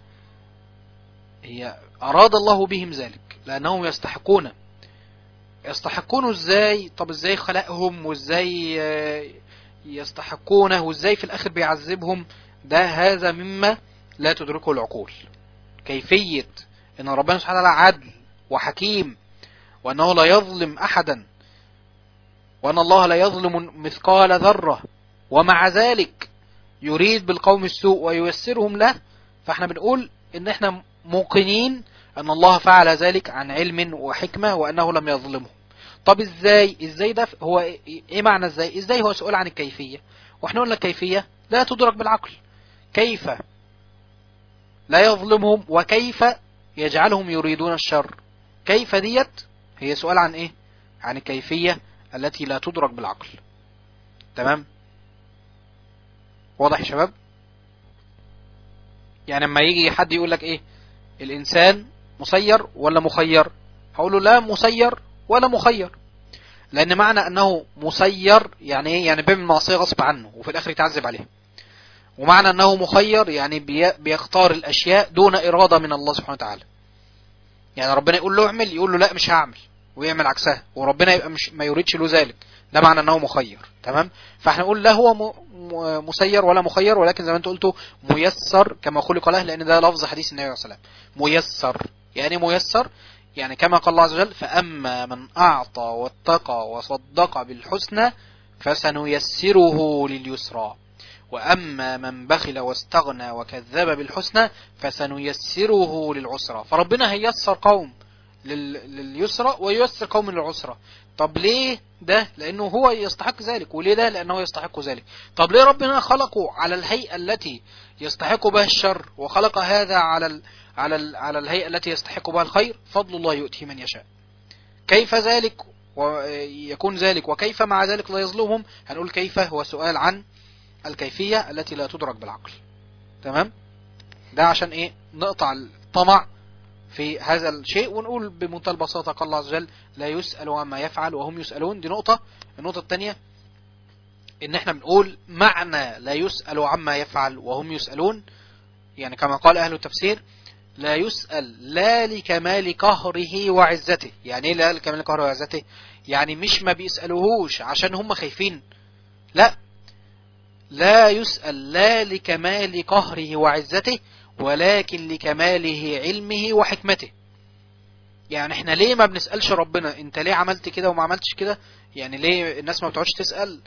D: هي أراد الله بهم ذلك لأنهم يستحقون يستحقونه ازاي طب ازاي خلقهم وازاي يستحقونه وازاي في الآخر بيعذبهم ده هذا مما لا تدركه العقول كيفية ان ربنا سبحانه وتعالى عدل وحكيم وانه لا يظلم احدا وان الله لا يظلم مثقال ذرة ومع ذلك يريد بالقوم السوء وييسرهم له فاحنا بنقول ان احنا موقنين ان الله فعل ذلك عن علم وحكمة وانه لم يظلمهم طب ازاي ازاي ده هو ايه معنى ازاي ازاي هو سؤال عن الكيفية واحنا قلنا الكيفية لا تدرك بالعقل كيف لا يظلمهم وكيف يجعلهم يريدون الشر كيف ديت هي سؤال عن ايه عن الكيفية التي لا تدرك بالعقل تمام واضح يا شباب يعني لما يجي حد يقول لك ايه الانسان مسير ولا مخير هقول له لا مسير ولا مخير لان معنى انه مسير يعني ايه يعني بيعمل معصيه غصب عنه وفي الاخر يتعذب عليها ومعنى انه مخير يعني بيختار الاشياء دون اراده من الله سبحانه وتعالى يعني ربنا يقول له اعمل يقول له لا مش هعمل ويعمل عكسها وربنا يبقى مش ما يريدش له ذلك ده معنى انه مخير تمام فاحنا نقول لا هو مسير ولا مخير ولكن زي ما انت قلته ميسر كما خلق له لان ده لفظ حديث النبي صلى الله عليه وسلم ميسر يعني ميسر يعني كما قال الله عز وجل فأما من أعطى واتقى وصدق بالحسنى فسنيسره لليسرى وأما من بخل واستغنى وكذب بالحسنى فسنيسره للعسرى فربنا هيسر قوم لليسرى وييسر قوم للعسرى طب ليه ده لأنه هو يستحق ذلك وليه ده لأنه يستحق ذلك طب ليه ربنا خلقه على الهيئة التي يستحق بها الشر وخلق هذا على ال على ال على الهيئة التي يستحق بها الخير فضل الله يؤتيه من يشاء كيف ذلك ويكون ذلك وكيف مع ذلك لا يظلمهم هنقول كيف هو سؤال عن الكيفية التي لا تدرك بالعقل تمام ده عشان ايه نقطع الطمع في هذا الشيء ونقول بمنتهى البساطة قال الله عز وجل لا يسأل عما يفعل وهم يسألون دي نقطة النقطة الثانية ان احنا بنقول معنى لا يسأل عما يفعل وهم يسألون يعني كما قال اهل التفسير لا يسأل لا لكمال قهره وعزته يعني ايه لا لكمال قهره وعزته يعني مش ما بيسألوهوش عشان هم خايفين لا لا يسأل لا لكمال قهره وعزته ولكن لكماله علمه وحكمته يعني احنا ليه ما بنسألش ربنا انت ليه عملت كده وما عملتش كده يعني ليه الناس ما بتقعدش تسأل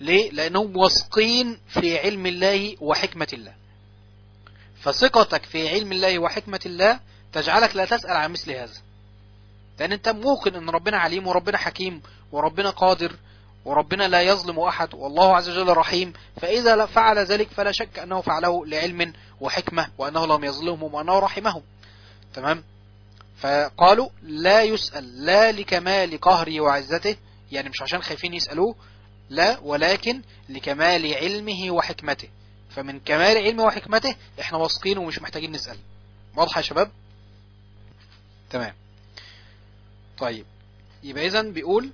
D: ليه لانهم واثقين في علم الله وحكمة الله فثقتك في علم الله وحكمة الله تجعلك لا تسأل عن مثل هذا لان انت موقن ان ربنا عليم وربنا حكيم وربنا قادر وربنا لا يظلم احد والله عز وجل رحيم فاذا فعل ذلك فلا شك انه فعله لعلم وحكمة وانه لم يظلمهم وانه رحمهم تمام فقالوا لا يسأل لا لكمال قهره وعزته يعني مش عشان خايفين يسألوه لا ولكن لكمال علمه وحكمته فمن كمال علمه وحكمته احنا واثقين ومش محتاجين نسأل واضحة يا شباب تمام طيب يبقى اذا بيقول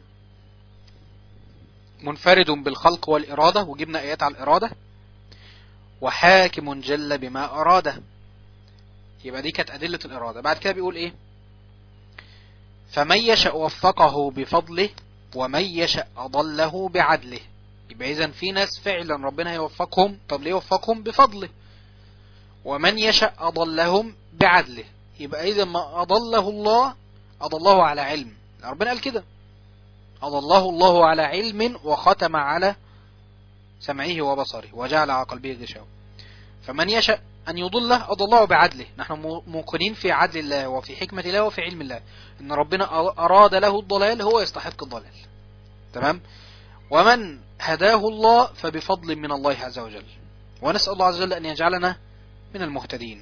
D: منفرد بالخلق والإرادة وجبنا آيات على الإرادة وحاكم جل بما أراده يبقى دي كانت أدلة الإرادة بعد كده بيقول إيه فمن يشأ وفقه بفضله ومن يشأ أضله بعدله يبقى إذا في ناس فعلا ربنا يوفقهم طب ليه يوفقهم بفضله ومن يشأ أضلهم بعدله يبقى إذا ما أضله الله أضله على علم ربنا قال كده أضله الله على علم وختم على سمعه وبصره وجعل على قلبه غشاوة فمن يشأ أن يضله أضله بعدله نحن موقنين في عدل الله وفي حكمة الله وفي علم الله إن ربنا أراد له الضلال هو يستحق الضلال تمام ومن هداه الله فبفضل من الله عز وجل ونسأل الله عز وجل أن يجعلنا من المهتدين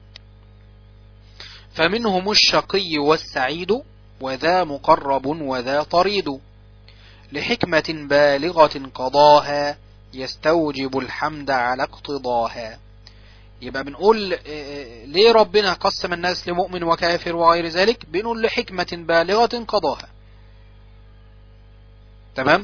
D: فمنهم الشقي والسعيد وذا مقرب وذا طريد لحكمة بالغة قضاها يستوجب الحمد على اقتضاها يبقى بنقول ليه ربنا قسم الناس لمؤمن وكافر وغير ذلك بنقول لحكمة بالغة قضاها تمام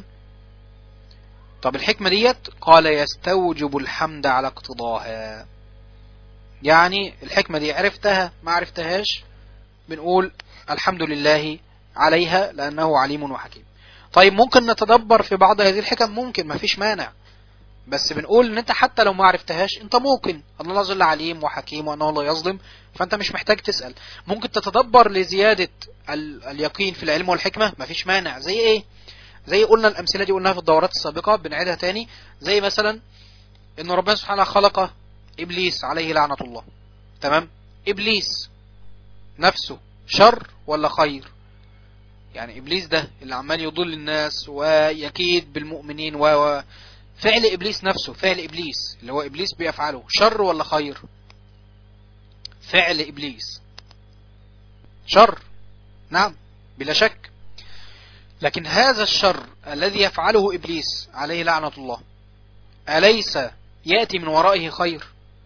D: طب الحكمة ديت قال يستوجب الحمد على اقتضاها يعني الحكمة دي عرفتها ما عرفتهاش بنقول الحمد لله عليها لأنه عليم وحكيم طيب ممكن نتدبر في بعض هذه الحكم ممكن ما فيش مانع بس بنقول ان انت حتى لو ما عرفتهاش انت ممكن ان الله جل عليم وحكيم وانه لا يظلم فانت مش محتاج تسأل ممكن تتدبر لزيادة ال اليقين في العلم والحكمة ما فيش مانع زي ايه زي قلنا الامثلة دي قلناها في الدورات السابقة بنعيدها تاني زي مثلا ان ربنا سبحانه خلق ابليس عليه لعنة الله تمام ابليس نفسه شر ولا خير يعني ابليس ده اللي عمال يضل الناس ويكيد بالمؤمنين و فعل ابليس نفسه فعل ابليس اللي هو ابليس بيفعله شر ولا خير فعل ابليس شر نعم بلا شك لكن هذا الشر الذي يفعله ابليس عليه لعنة الله أليس يأتي من ورائه خير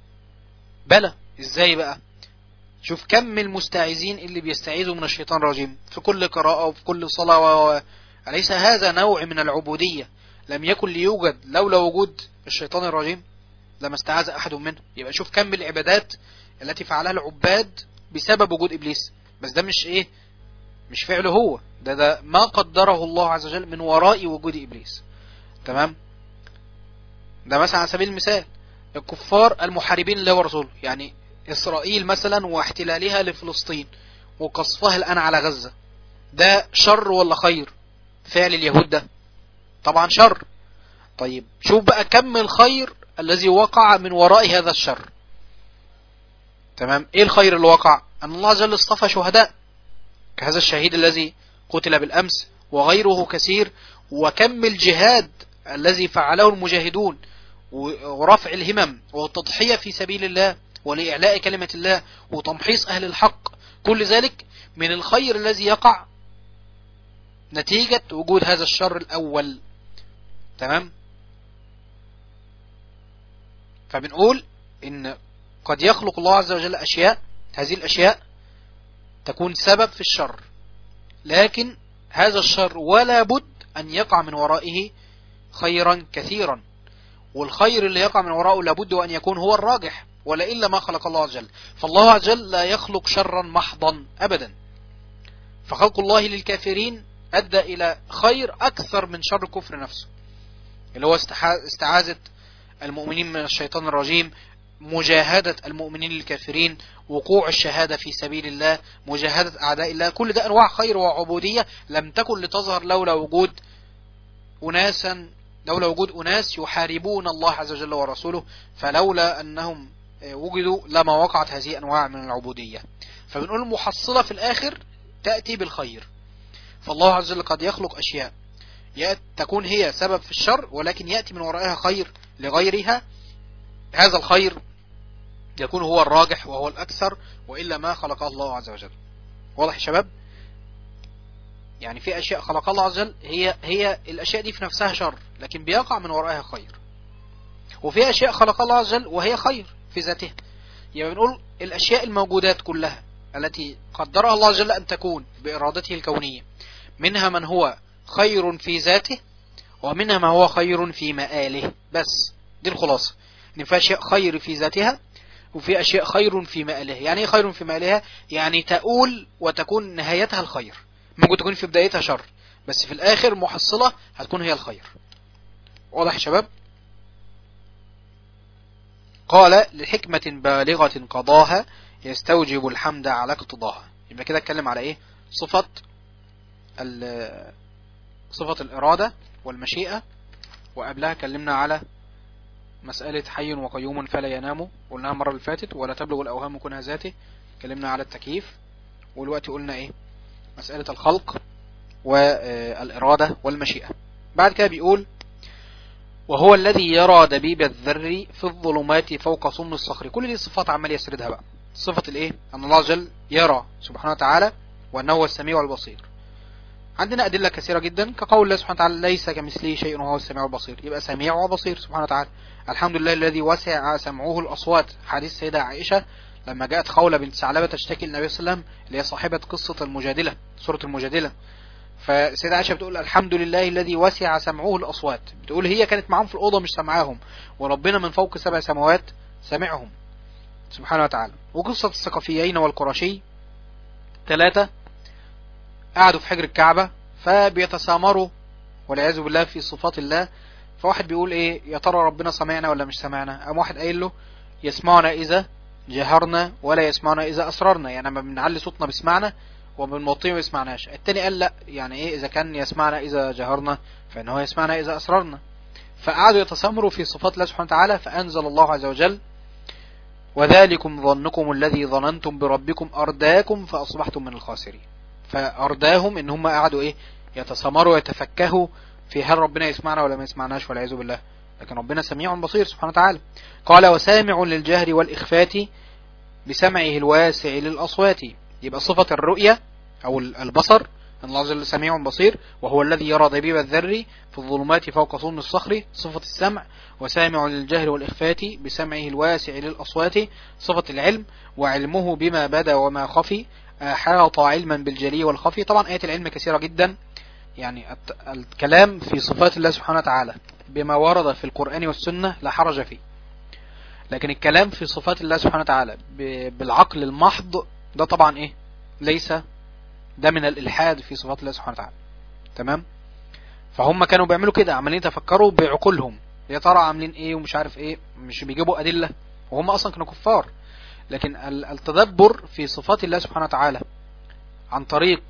D: بلى ازاي بقى شوف كم المستعيذين اللي بيستعيذوا من الشيطان الرجيم في كل قراءة وفي كل صلاة و... أليس هذا نوع من العبودية لم يكن ليوجد لولا وجود الشيطان الرجيم لما استعاذ أحد منه يبقى شوف كم العبادات التي فعلها العباد بسبب وجود إبليس بس ده مش إيه مش فعله هو ده ده ما قدره الله عز وجل من وراء وجود إبليس تمام ده مثلا على سبيل المثال الكفار المحاربين لله ورسوله يعني إسرائيل مثلا واحتلالها لفلسطين وقصفها الآن على غزة ده شر ولا خير فعل اليهود ده طبعا شر طيب شوف بقى كم الخير الذي وقع من وراء هذا الشر تمام ايه الخير اللي وقع ان الله جل اصطفى شهداء كهذا الشهيد الذي قتل بالامس وغيره كثير وكم الجهاد الذي فعله المجاهدون ورفع الهمم والتضحية في سبيل الله ولإعلاء كلمة الله وتمحيص أهل الحق كل ذلك من الخير الذي يقع نتيجة وجود هذا الشر الأول تمام فبنقول إن قد يخلق الله عز وجل أشياء هذه الأشياء تكون سبب في الشر لكن هذا الشر ولا بد أن يقع من ورائه خيرا كثيرا والخير اللي يقع من وراءه لابد أن يكون هو الراجح ولا إلا ما خلق الله عز وجل فالله عز وجل لا يخلق شرا محضا أبدا فخلق الله للكافرين أدى إلى خير أكثر من شر الكفر نفسه اللي هو استعاذة المؤمنين من الشيطان الرجيم مجاهدة المؤمنين للكافرين وقوع الشهادة في سبيل الله مجاهدة أعداء الله كل ده أنواع خير وعبودية لم تكن لتظهر لولا وجود أناسا لولا وجود أناس يحاربون الله عز وجل ورسوله فلولا أنهم وجدوا لما وقعت هذه أنواع من العبودية فبنقول المحصلة في الآخر تأتي بالخير فالله عز وجل قد يخلق أشياء تكون هي سبب في الشر ولكن يأتي من ورائها خير لغيرها هذا الخير يكون هو الراجح وهو الأكثر وإلا ما خلقه الله عز وجل واضح يا شباب يعني في أشياء خلقها الله عز وجل هي, هي الأشياء دي في نفسها شر لكن بيقع من ورائها خير وفي أشياء خلقها الله عز وجل وهي خير في ذاتها يعني بنقول الأشياء الموجودات كلها التي قدرها الله عز وجل أن تكون بإرادته الكونية منها من هو خير في ذاته ومنها ما هو خير في مآله بس دي الخلاصة ان في أشياء خير في ذاتها وفي أشياء خير في مآلها يعني ايه خير في مآلها يعني تؤول وتكون نهايتها الخير ممكن تكون في بدايتها شر بس في الآخر محصلة هتكون هي الخير واضح يا شباب قال لحكمة بالغة قضاها يستوجب الحمد على اقتضاها يبقى كده اتكلم على ايه صفة صفة الإرادة والمشيئة وقبلها اتكلمنا على مسألة حي وقيوم فلا ينام قلناها المرة اللي فاتت ولا تبلغ الأوهام كونها ذاته اتكلمنا على التكييف والوقت قلنا ايه مسألة الخلق والإرادة والمشيئة بعد كده بيقول وهو الذي يرى دبيب الذر في الظلمات فوق صم الصخر كل دي صفات عمال يسردها بقى صفة الايه ان الله جل يرى سبحانه وتعالى وانه هو السميع البصير عندنا أدلة كثيرة جدا كقول الله سبحانه وتعالى ليس كمثله شيء وهو السميع البصير يبقى سميع وبصير سبحانه وتعالى الحمد لله الذي وسع سمعه الأصوات حديث سيدة عائشة لما جاءت خولة بنت ثعلبة تشتكي للنبي صلى الله عليه وسلم اللي هي صاحبة قصة المجادلة سورة المجادلة فسيدة عائشة بتقول الحمد لله الذي وسع سمعه الأصوات بتقول هي كانت معاهم في الأوضة مش سمعاهم وربنا من فوق سبع سماوات سمعهم سبحانه وتعالى وقصة الثقفيين والقرشي ثلاثة قعدوا في حجر الكعبة فبيتسامروا والعياذ بالله في صفات الله فواحد بيقول ايه يا ترى ربنا سمعنا ولا مش سمعنا قام واحد قايل له يسمعنا اذا جهرنا ولا يسمعنا اذا اسررنا يعني لما بنعلي صوتنا بيسمعنا وبنوطيه ما يسمعناش التاني قال لا يعني ايه اذا كان يسمعنا اذا جهرنا فانه يسمعنا اذا اسررنا فقعدوا يتسامروا في صفات الله سبحانه وتعالى فانزل الله عز وجل وذلكم ظنكم الذي ظننتم بربكم أرداكم فأصبحتم من الخاسرين فأرداهم إن هم قعدوا إيه يتسامروا ويتفكهوا في هل ربنا يسمعنا ولا ما يسمعناش والعياذ بالله لكن ربنا سميع بصير سبحانه وتعالى قال وسامع للجهر والإخفات بسمعه الواسع للأصوات يبقى صفة الرؤية أو البصر أن الله جل سميع بصير وهو الذي يرى دبيب الذر في الظلمات فوق صون الصخر صفة السمع وسامع للجهل والإخفات بسمعه الواسع للأصوات صفة العلم وعلمه بما بدا وما خفي أحاط علما بالجلي والخفي طبعا آية العلم كثيرة جدا يعني الكلام في صفات الله سبحانه وتعالى بما ورد في القرآن والسنة لا حرج فيه لكن الكلام في صفات الله سبحانه وتعالى بالعقل المحض ده طبعا ايه ليس ده من الالحاد في صفات الله سبحانه وتعالى تمام فهم كانوا بيعملوا كده عمالين يتفكروا بعقولهم يا ترى عاملين ايه ومش عارف ايه مش بيجيبوا ادله وهم اصلا كانوا كفار لكن التدبر في صفات الله سبحانه وتعالى عن طريق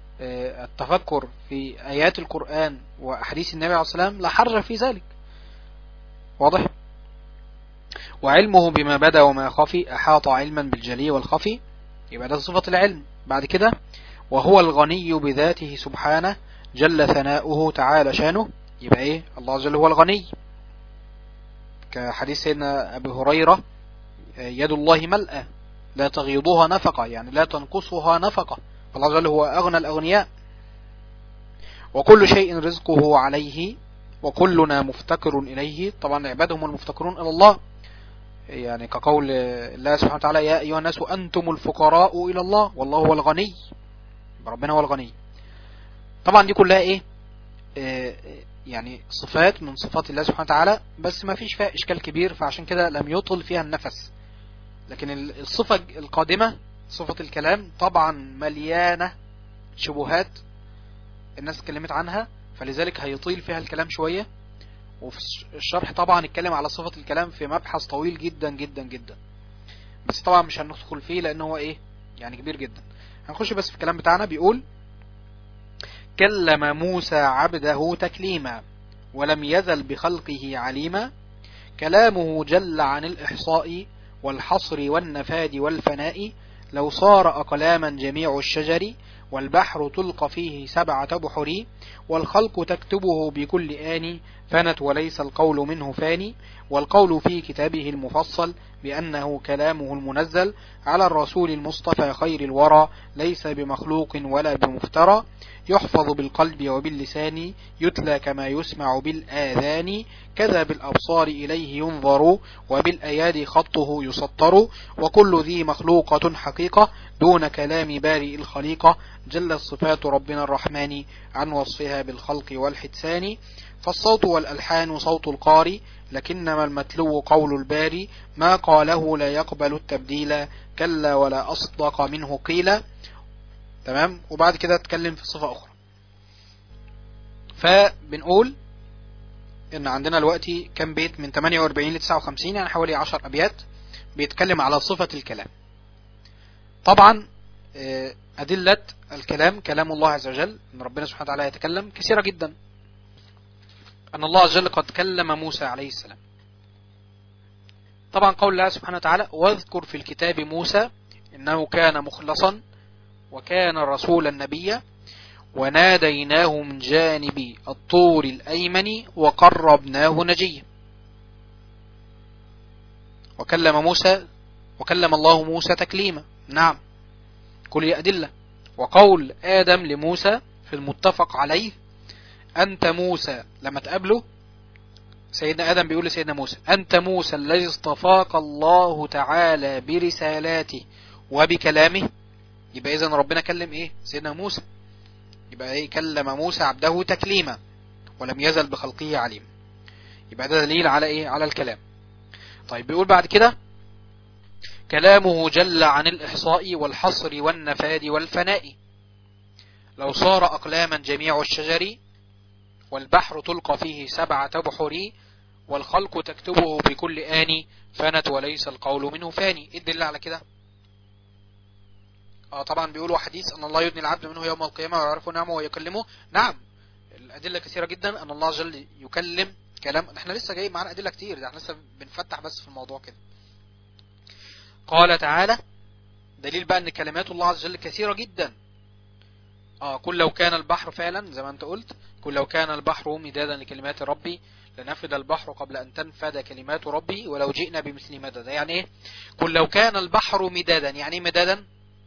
D: التفكر في ايات القرآن واحاديث النبي عليه الصلاه والسلام لا حرج في ذلك واضح وعلمه بما بدا وما خفي احاط علما بالجلي والخفي يبقى ده صفة العلم بعد كده وهو الغني بذاته سبحانه جل ثناؤه تعالى شانه يبقى ايه الله عز وجل هو الغني كحديث سيدنا ابي هريرة يد الله ملأة لا تغيضها نفقة يعني لا تنقصها نفقة فالله عز وجل هو اغنى الاغنياء وكل شيء رزقه عليه وكلنا مفتكر اليه طبعا عبادهم المفتكرون الى الله يعني كقول الله سبحانه وتعالى يا أيها الناس أنتم الفقراء إلى الله والله هو الغني ربنا هو الغني طبعا دي كلها إيه آه يعني صفات من صفات الله سبحانه وتعالى بس ما فيش فيها إشكال كبير فعشان كده لم يطل فيها النفس لكن الصفة القادمة صفة الكلام طبعا مليانة شبهات الناس اتكلمت عنها فلذلك هيطيل فيها الكلام شوية وفي الشرح طبعا اتكلم على صفة الكلام في مبحث طويل جدا جدا جدا بس طبعا مش هندخل فيه لان هو ايه يعني كبير جدا هنخش بس في الكلام بتاعنا بيقول كلم موسى عبده تكليما ولم يزل بخلقه عليما كلامه جل عن الإحصاء والحصر والنفاد والفناء لو صار أقلاما جميع الشجر والبحر تلق فيه سبعة بحر والخلق تكتبه بكل آن فنت وليس القول منه فاني والقول في كتابه المفصل بأنه كلامه المنزل على الرسول المصطفى خير الورى ليس بمخلوق ولا بمفترى يحفظ بالقلب وباللسان يتلى كما يسمع بالآذان كذا بالأبصار إليه ينظر وبالأيادي خطه يسطر وكل ذي مخلوقة حقيقة دون كلام بارئ الخليقة جل الصفات ربنا الرحمن عن وصفها بالخلق والحدسان فالصوت والألحان صوت القاري لكنما المتلو قول الباري ما قاله لا يقبل التبديل كلا ولا أصدق منه قيل تمام وبعد كده اتكلم في صفة أخرى فبنقول ان عندنا دلوقتي كم بيت من 48 ل 59 يعني حوالي 10 ابيات بيتكلم على صفة الكلام طبعا أدلة الكلام كلام الله عز وجل أن ربنا سبحانه وتعالى يتكلم كثيرة جدا أن الله عز وجل قد كلم موسى عليه السلام طبعا قول الله سبحانه وتعالى واذكر في الكتاب موسى إنه كان مخلصا وكان رسولا نبيا وناديناه من جانب الطور الأيمن وقربناه نجيا وكلم موسى وكلم الله موسى تكليما نعم كل أدلة وقول آدم لموسى في المتفق عليه أنت موسى لما تقابله سيدنا آدم بيقول لسيدنا موسى أنت موسى الذي اصطفاك الله تعالى برسالاته وبكلامه يبقى إذن ربنا كلم إيه سيدنا موسى يبقى إيه كلم موسى عبده تكليما ولم يزل بخلقه عليم يبقى ده دليل على إيه على الكلام طيب بيقول بعد كده كلامه جل عن الإحصاء والحصر والنفاد والفناء لو صار أقلاما جميع الشجر والبحر تلقى فيه سبعة بحر والخلق تكتبه بكل آن فنت وليس القول منه فاني ايه الدليل على كده اه طبعا بيقولوا حديث ان الله يدني العبد منه يوم القيامة ويعرف نعمه ويكلمه نعم الأدلة كثيرة جدا ان الله جل يكلم كلام احنا لسه جاي معانا أدلة كتير ده احنا لسه بنفتح بس في الموضوع كده قال تعالى دليل بقى ان كلمات الله عز وجل كثيرة جدا اه كل لو كان البحر فعلا زي ما انت قلت كل لو كان البحر مدادا لكلمات ربي لنفد البحر قبل ان تنفد كلمات ربي ولو جئنا بمثل مدد يعني ايه كل لو كان البحر مدادا يعني ايه مدادا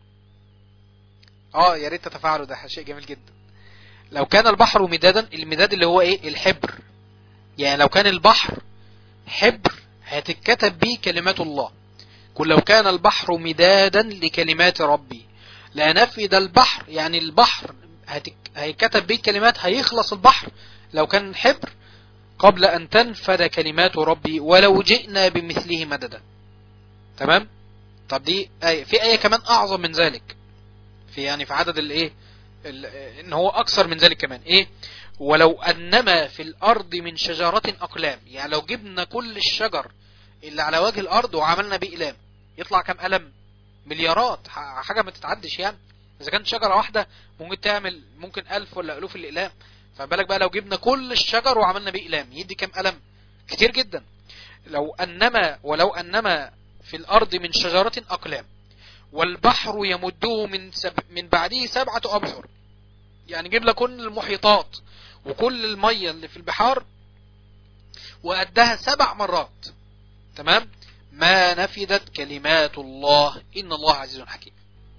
D: اه يا ريت تتفاعلوا ده شيء جميل جدا لو كان البحر مدادا المداد اللي هو ايه الحبر يعني لو كان البحر حبر هتتكتب به كلمات الله قل لو كان البحر مدادا لكلمات ربي لا نفد البحر يعني البحر هيكتب به كلمات هيخلص البحر لو كان حبر قبل أن تنفد كلمات ربي ولو جئنا بمثله مددا تمام طب دي آية في آية كمان أعظم من ذلك في يعني في عدد الايه ان هو اكثر من ذلك كمان ايه ولو انما في الارض من شجرة اقلام يعني لو جبنا كل الشجر اللي على وجه الارض وعملنا بيه اقلام يطلع كم قلم مليارات حاجة ما تتعدش يعني اذا كانت شجرة واحدة ممكن تعمل ممكن الف ولا الوف الاقلام فبالك بقى لو جبنا كل الشجر وعملنا بيه اقلام يدي كم قلم كتير جدا لو انما ولو انما في الارض من شجرة اقلام والبحر يمده من سب من بعده سبعة أبحر يعني جيب لك كل المحيطات وكل المية اللي في البحار وأدها سبع مرات تمام ما نفدت كلمات الله إن الله عزيز حكيم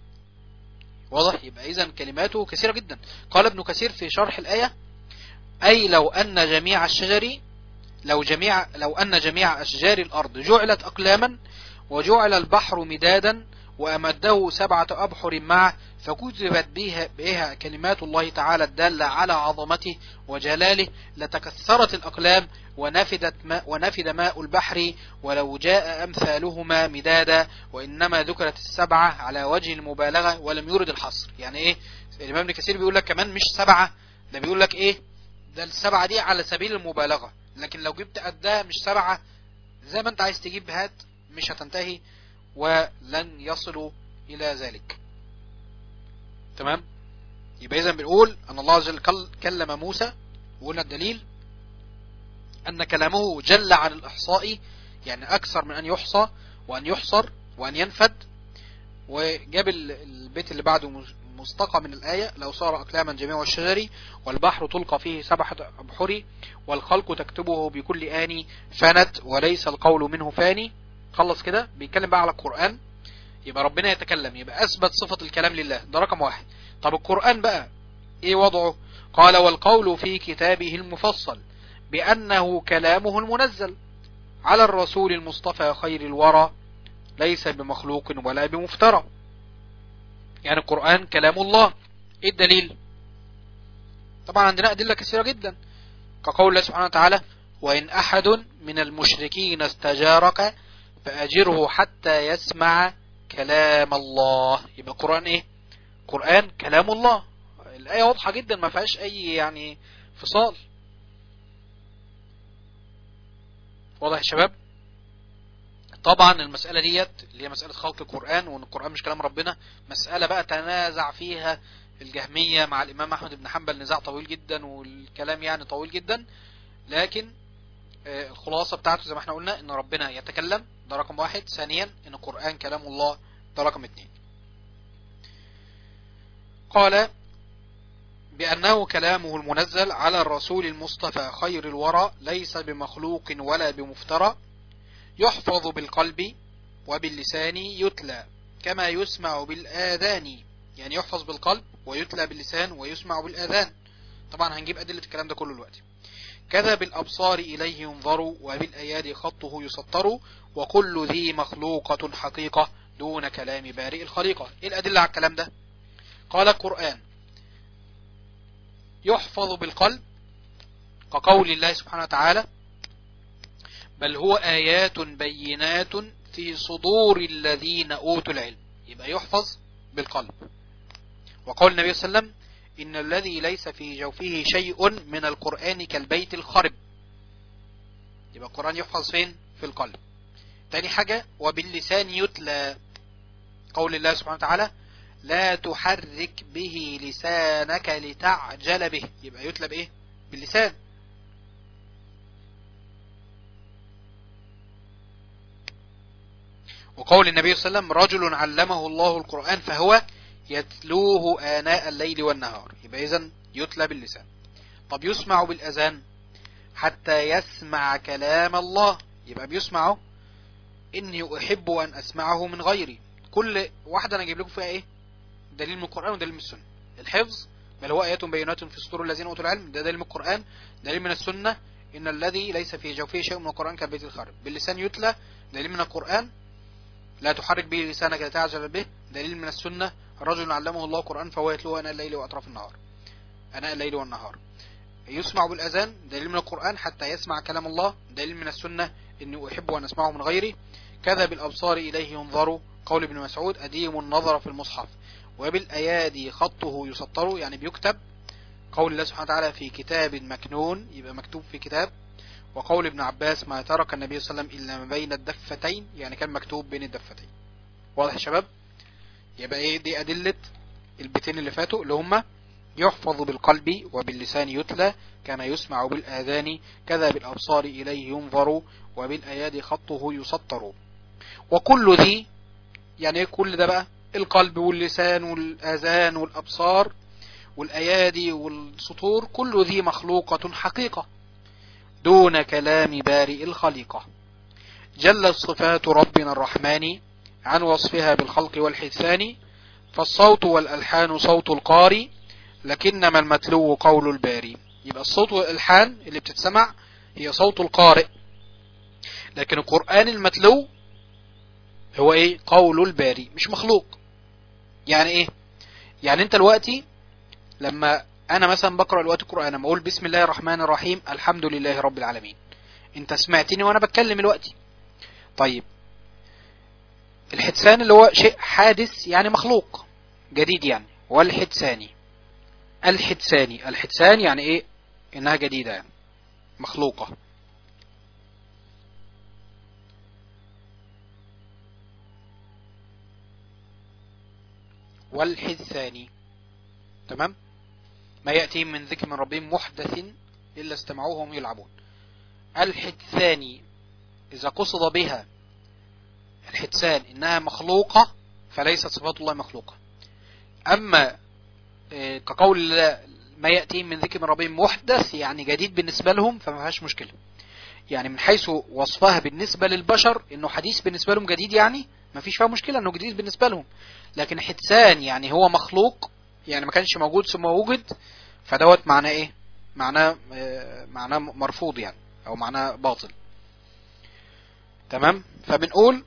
D: واضح يبقى إذا كلماته كثيرة جدا قال ابن كثير في شرح الآية أي لو أن جميع الشجر لو جميع لو أن جميع أشجار الأرض جعلت أقلاما وجعل البحر مدادا وأمده سبعة أبحر معه فكتبت بها, بها كلمات الله تعالى الدالة على عظمته وجلاله لتكثرت الأقلام ونفدت ماء ونفد ماء البحر ولو جاء أمثالهما مدادا وإنما ذكرت السبعة على وجه المبالغة ولم يرد الحصر يعني إيه الإمام ابن كثير بيقول لك كمان مش سبعة ده بيقول لك إيه ده السبعة دي على سبيل المبالغة لكن لو جبت قدها مش سبعة زي ما انت عايز تجيب هات مش هتنتهي ولن يصلوا إلى ذلك تمام يبقى إذا بنقول أن الله عز وجل كلم موسى وقلنا الدليل أن كلامه جل عن الإحصاء يعني أكثر من أن يحصى وأن يحصر وأن ينفد وجاب البيت اللي بعده مستقى من الآية لو صار أكلاما جميع الشجر والبحر تلقى فيه سبحة أبحر والخلق تكتبه بكل آني فنت وليس القول منه فاني خلص كده بيتكلم بقى على القرآن يبقى ربنا يتكلم يبقى أثبت صفة الكلام لله ده رقم واحد طب القرآن بقى ايه وضعه قال والقول في كتابه المفصل بأنه كلامه المنزل على الرسول المصطفى خير الورى ليس بمخلوق ولا بمفترى يعني القرآن كلام الله ايه الدليل طبعا عندنا أدلة كثيرة جدا كقول الله سبحانه وتعالى وإن أحد من المشركين استجارك فأجره حتى يسمع كلام الله يبقى القرآن ايه قرآن كلام الله الآية واضحة جدا ما فيهاش أي يعني فصال واضح يا شباب طبعا المسألة ديت اللي هي مسألة خلق القرآن وان القرآن مش كلام ربنا مسألة بقى تنازع فيها الجهمية مع الإمام أحمد بن حنبل نزاع طويل جدا والكلام يعني طويل جدا لكن الخلاصة بتاعته زي ما احنا قلنا ان ربنا يتكلم ده رقم واحد ثانيا ان القرآن كلام الله ده رقم اتنين قال بأنه كلامه المنزل على الرسول المصطفى خير الورى ليس بمخلوق ولا بمفترى يحفظ بالقلب وباللسان يتلى كما يسمع بالآذان يعني يحفظ بالقلب ويتلى باللسان ويسمع بالآذان طبعا هنجيب أدلة الكلام ده كله دلوقتي كذا بالأبصار إليه ينظر وبالأيادي خطه يسطر وكل ذي مخلوقة حقيقة دون كلام بارئ الخليقة إيه الأدلة على الكلام ده قال القرآن يحفظ بالقلب كقول الله سبحانه وتعالى بل هو آيات بينات في صدور الذين أوتوا العلم يبقى يحفظ بالقلب وقول النبي صلى الله عليه وسلم إن الذي ليس في جوفه شيء من القرآن كالبيت الخرب يبقى القرآن يحفظ فين في القلب تاني حاجة وباللسان يتلى قول الله سبحانه وتعالى لا تحرك به لسانك لتعجل به يبقى يتلى بايه باللسان وقول النبي صلى الله عليه وسلم رجل علمه الله القرآن فهو يتلوه آناء الليل والنهار يبقى إذا يتلى باللسان طب يسمع بالأذان حتى يسمع كلام الله يبقى بيسمعه إني أحب أن أسمعه من غيري كل واحدة أنا أجيب لكم فيها إيه دليل من القرآن ودليل من السنة الحفظ بل هو آيات بينات في صدور الذين أوتوا العلم ده دليل من القرآن دليل من السنة إن الذي ليس في جوفه شيء من القرآن كالبيت الخارب باللسان يتلى دليل من القرآن لا تحرك به لسانك لتعجل به دليل من السنة رجل علمه الله القرآن فهو يتلوه أناء الليل وأطراف النهار أناء الليل والنهار يسمع بالأذان دليل من القرآن حتى يسمع كلام الله دليل من السنة إني أحب أن أسمعه من غيري كذا بالأبصار إليه ينظر قول ابن مسعود أديم النظر في المصحف وبالأيادي خطه يسطر يعني بيكتب قول الله سبحانه وتعالى في كتاب مكنون يبقى مكتوب في كتاب وقول ابن عباس ما ترك النبي صلى الله عليه وسلم إلا ما بين الدفتين يعني كان مكتوب بين الدفتين واضح يا شباب يبقى ايه دي أدلة البيتين اللي فاتوا اللي هما يحفظ بالقلب وباللسان يتلى كما يسمع بالآذان كذا بالأبصار إليه ينظر وبالأيادي خطه يسطر وكل ذي يعني ايه كل ده بقى القلب واللسان والآذان والأبصار والأيادي والسطور كل ذي مخلوقة حقيقة دون كلام بارئ الخليقة جلت صفات ربنا الرحمن عن وصفها بالخلق والحسان فالصوت والألحان صوت القاري لكنما المتلو قول الباري يبقى الصوت والألحان اللي بتتسمع هي صوت القارئ لكن القرآن المتلو هو ايه قول الباري مش مخلوق يعني ايه يعني انت دلوقتي لما انا مثلا بقرأ الوقت القرآن لما اقول بسم الله الرحمن الرحيم الحمد لله رب العالمين انت سمعتني وانا بتكلم الوقت طيب الحدثان اللي هو شيء حادث يعني مخلوق جديد يعني والحدثاني الحدثاني الحدثان يعني ايه انها جديدة يعني مخلوقة والحدثاني تمام ما يأتيهم من ذكر من ربهم محدث إلا استمعوه وهم يلعبون الحدثان إذا قصد بها الحدثان إنها مخلوقة فليست صفات الله مخلوقة أما آه، كقول الله ما يأتيهم من ذكر من ربهم محدث يعني جديد بالنسبة لهم فما فيهاش مشكلة يعني من حيث وصفها بالنسبة للبشر انه حديث بالنسبة لهم جديد يعني ما فيش فيها مشكلة انه جديد بالنسبة لهم لكن حدثان يعني هو مخلوق يعني ما كانش موجود ثم وجد فدوت معناه ايه معناه آه، معناه مرفوض يعني او معناه باطل تمام فبنقول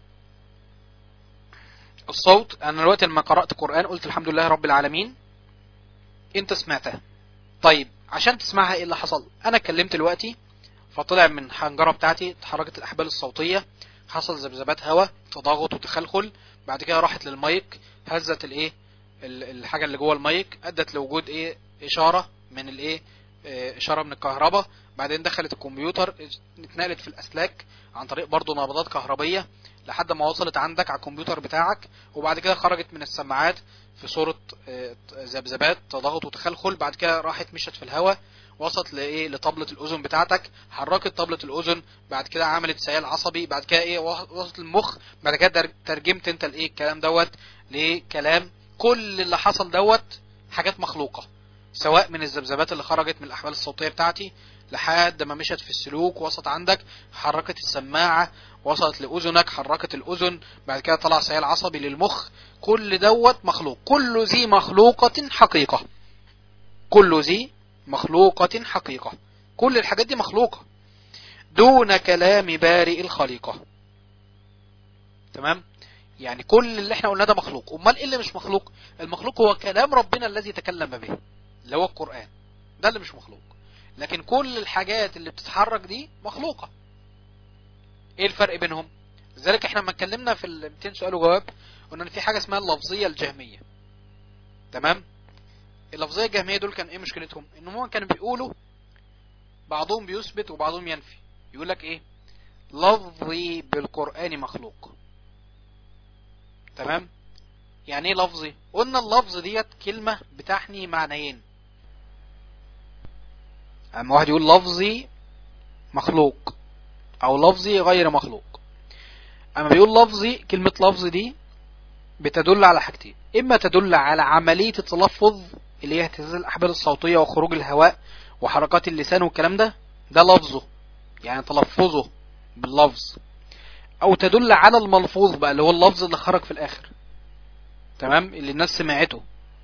D: الصوت انا دلوقتي لما قرأت قرآن قلت الحمد لله رب العالمين انت سمعتها طيب عشان تسمعها ايه اللي حصل انا اتكلمت دلوقتي فطلع من الحنجرة بتاعتي اتحركت الاحبال الصوتية حصل ذبذبات هواء تضاغط وتخلخل بعد كده راحت للمايك هزت الايه ال- الحاجة اللي جوه المايك ادت لوجود ايه اشارة من الايه اه، اشارة من الكهرباء بعدين دخلت الكمبيوتر اتنقلت في الاسلاك عن طريق برضو نبضات كهربية لحد ما وصلت عندك على الكمبيوتر بتاعك وبعد كده خرجت من السماعات في صورة اه، ذبذبات تضاغط وتخلخل بعد كده راحت مشت في الهواء وصلت لايه لطبلة الاذن بتاعتك حركت طبلة الاذن بعد كده عملت سيال عصبي بعد كده ايه وصلت المخ بعد كده در- ترجمت انت الايه الكلام دوت لكلام كل اللي حصل دوت حاجات مخلوقة سواء من الذبذبات اللي خرجت من الاحوال الصوتية بتاعتي لحد ما مشت في السلوك وصلت عندك حركت السماعة وصلت لأذنك حركت الأذن بعد كده طلع سيال عصبي للمخ كل دوت مخلوق كل ذي مخلوقة حقيقة كل ذي مخلوقة حقيقة كل الحاجات دي مخلوقة دون كلام بارئ الخليقة تمام يعني كل اللي احنا قلناه ده مخلوق امال ايه اللي مش مخلوق المخلوق هو كلام ربنا الذي تكلم به اللي هو القرآن ده اللي مش مخلوق لكن كل الحاجات اللي بتتحرك دي مخلوقة ايه الفرق بينهم لذلك احنا لما اتكلمنا في ال 200 سؤال وجواب قلنا ان في حاجة اسمها اللفظية الجهمية تمام اللفظية الجهمية دول كان ايه مشكلتهم ان هم كانوا بيقولوا بعضهم بيثبت وبعضهم ينفي يقول لك ايه لفظي بالقرآن مخلوق تمام يعني ايه لفظي قلنا اللفظ ديت كلمة بتحني معنيين اما واحد يقول لفظي مخلوق او لفظي غير مخلوق اما بيقول لفظي كلمة لفظ دي بتدل على حاجتين اما تدل على عملية التلفظ اللي هي اهتزاز الاحبال الصوتية وخروج الهواء وحركات اللسان والكلام ده ده لفظه يعني تلفظه باللفظ او تدل على الملفوظ بقى اللي هو اللفظ اللي خرج في الاخر تمام اللي الناس سمعته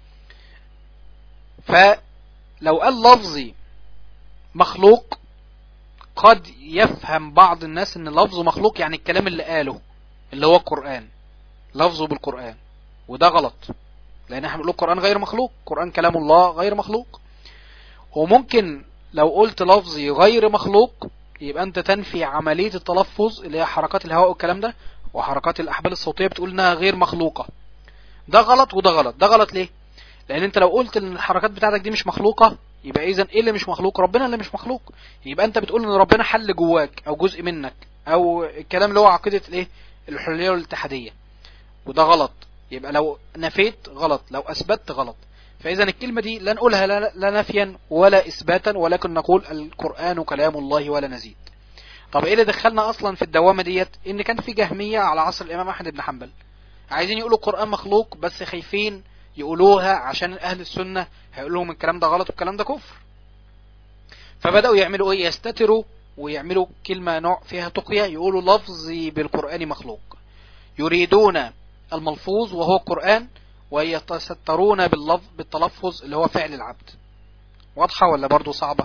D: فلو قال لفظي مخلوق قد يفهم بعض الناس ان لفظه مخلوق يعني الكلام اللي قاله اللي هو القرآن لفظه بالقرآن وده غلط لان احنا بنقول القرآن غير مخلوق القرآن كلام الله غير مخلوق وممكن لو قلت لفظي غير مخلوق يبقى انت تنفي عملية التلفظ اللي هي حركات الهواء والكلام ده وحركات الاحبال الصوتية بتقول انها غير مخلوقة ده غلط وده غلط ده غلط ليه لان انت لو قلت ان الحركات بتاعتك دي مش مخلوقة يبقى اذا ايه اللي مش مخلوق ربنا اللي مش مخلوق يبقى انت بتقول ان ربنا حل جواك او جزء منك او الكلام اللي هو عقيدة الايه الحلية والاتحادية وده غلط يبقى لو نفيت غلط لو اثبتت غلط فاذا الكلمة دي لا نقولها لا, لا نفيا ولا اثباتا ولكن نقول القرآن كلام الله ولا نزيد طب ايه اللي دخلنا اصلا في الدوامة ديت ان كان في جهمية على عصر الامام احمد بن حنبل عايزين يقولوا القرآن مخلوق بس خايفين يقولوها عشان اهل السنة هيقول لهم الكلام ده غلط والكلام ده كفر فبدأوا يعملوا ايه يستتروا ويعملوا كلمة نوع فيها تقية يقولوا لفظي بالقرآن مخلوق يريدون الملفوظ وهو القرآن ويتسترون باللفظ بالتلفظ اللي هو فعل العبد واضحة ولا برضو صعبة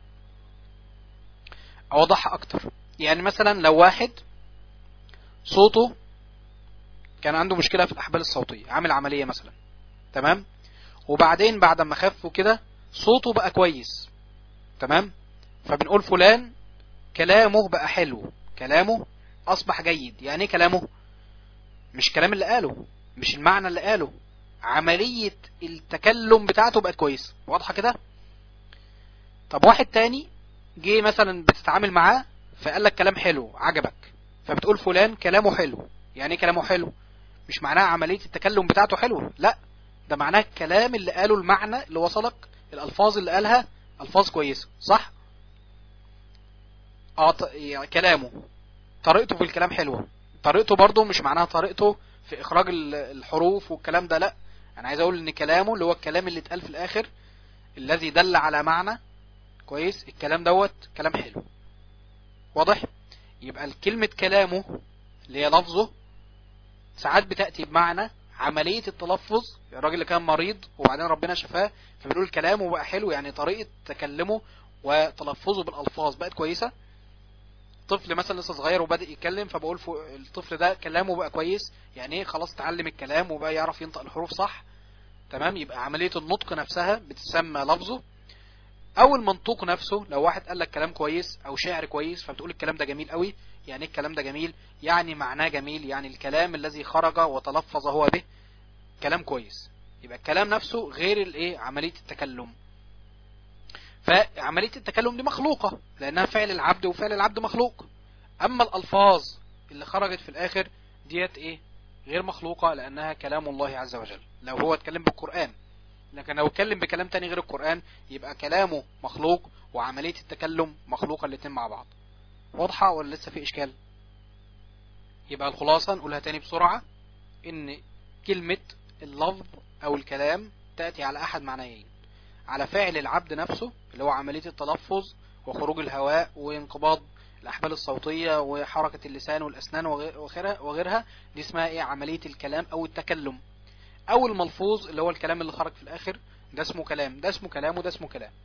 D: اوضحها اكتر يعني مثلا لو واحد صوته كان عنده مشكلة في الاحبال الصوتية عامل عملية مثلا تمام وبعدين بعد ما خف وكده صوته بقى كويس تمام فبنقول فلان كلامه بقى حلو كلامه اصبح جيد يعني ايه كلامه مش كلام اللي قاله مش المعنى اللي قاله عملية التكلم بتاعته بقت كويسة واضحة كده طب واحد تاني جه مثلا بتتعامل معاه فقال لك كلام حلو عجبك فبتقول فلان كلامه حلو يعني ايه كلامه حلو مش معناها عملية التكلم بتاعته حلوة لا ده معناه الكلام اللي قاله المعنى اللي وصلك الالفاظ اللي قالها الفاظ كويسة صح اه ط- يعني كلامه طريقته في الكلام حلوة طريقته برضو مش معناها طريقته في اخراج ال- الحروف والكلام ده لا انا عايز اقول ان كلامه اللي هو الكلام اللي اتقال في الاخر الذي دل على معنى كويس الكلام دوت كلام حلو واضح يبقى الكلمة كلامه اللي هي لفظه ساعات بتأتي بمعنى عملية التلفظ الراجل اللي كان مريض وبعدين ربنا شفاه فبنقول كلامه بقى حلو يعني طريقة تكلمه وتلفظه بالألفاظ بقت كويسة طفل مثلا لسه صغير وبادئ يتكلم فبقول فوق الطفل ده كلامه بقى كويس يعني ايه خلاص اتعلم الكلام وبقى يعرف ينطق الحروف صح تمام يبقى عملية النطق نفسها بتسمى لفظه او المنطوق نفسه لو واحد قال لك كلام كويس او شعر كويس فبتقول الكلام ده جميل قوي يعني ايه الكلام ده جميل يعني معناه جميل يعني الكلام الذي خرج وتلفظ هو به كلام كويس يبقى الكلام نفسه غير الايه عملية التكلم فعملية التكلم دي مخلوقة لانها فعل العبد وفعل العبد مخلوق اما الالفاظ اللي خرجت في الاخر ديت ايه غير مخلوقة لانها كلام الله عز وجل لو هو اتكلم بالقرآن لكن لو اتكلم بكلام تاني غير القرآن يبقى كلامه مخلوق وعملية التكلم مخلوقة الاتنين مع بعض واضحة ولا لسه في اشكال يبقى الخلاصة نقولها تاني بسرعة ان كلمة اللفظ او الكلام تأتي على احد معنيين على فعل العبد نفسه اللي هو عملية التلفظ وخروج الهواء وانقباض الأحبال الصوتية وحركة اللسان والأسنان وغير- وغيرها, وغيرها دي اسمها ايه عملية الكلام أو التكلم أو الملفوظ اللي هو الكلام اللي خرج في الآخر ده اسمه كلام ده اسمه كلام وده اسمه كلام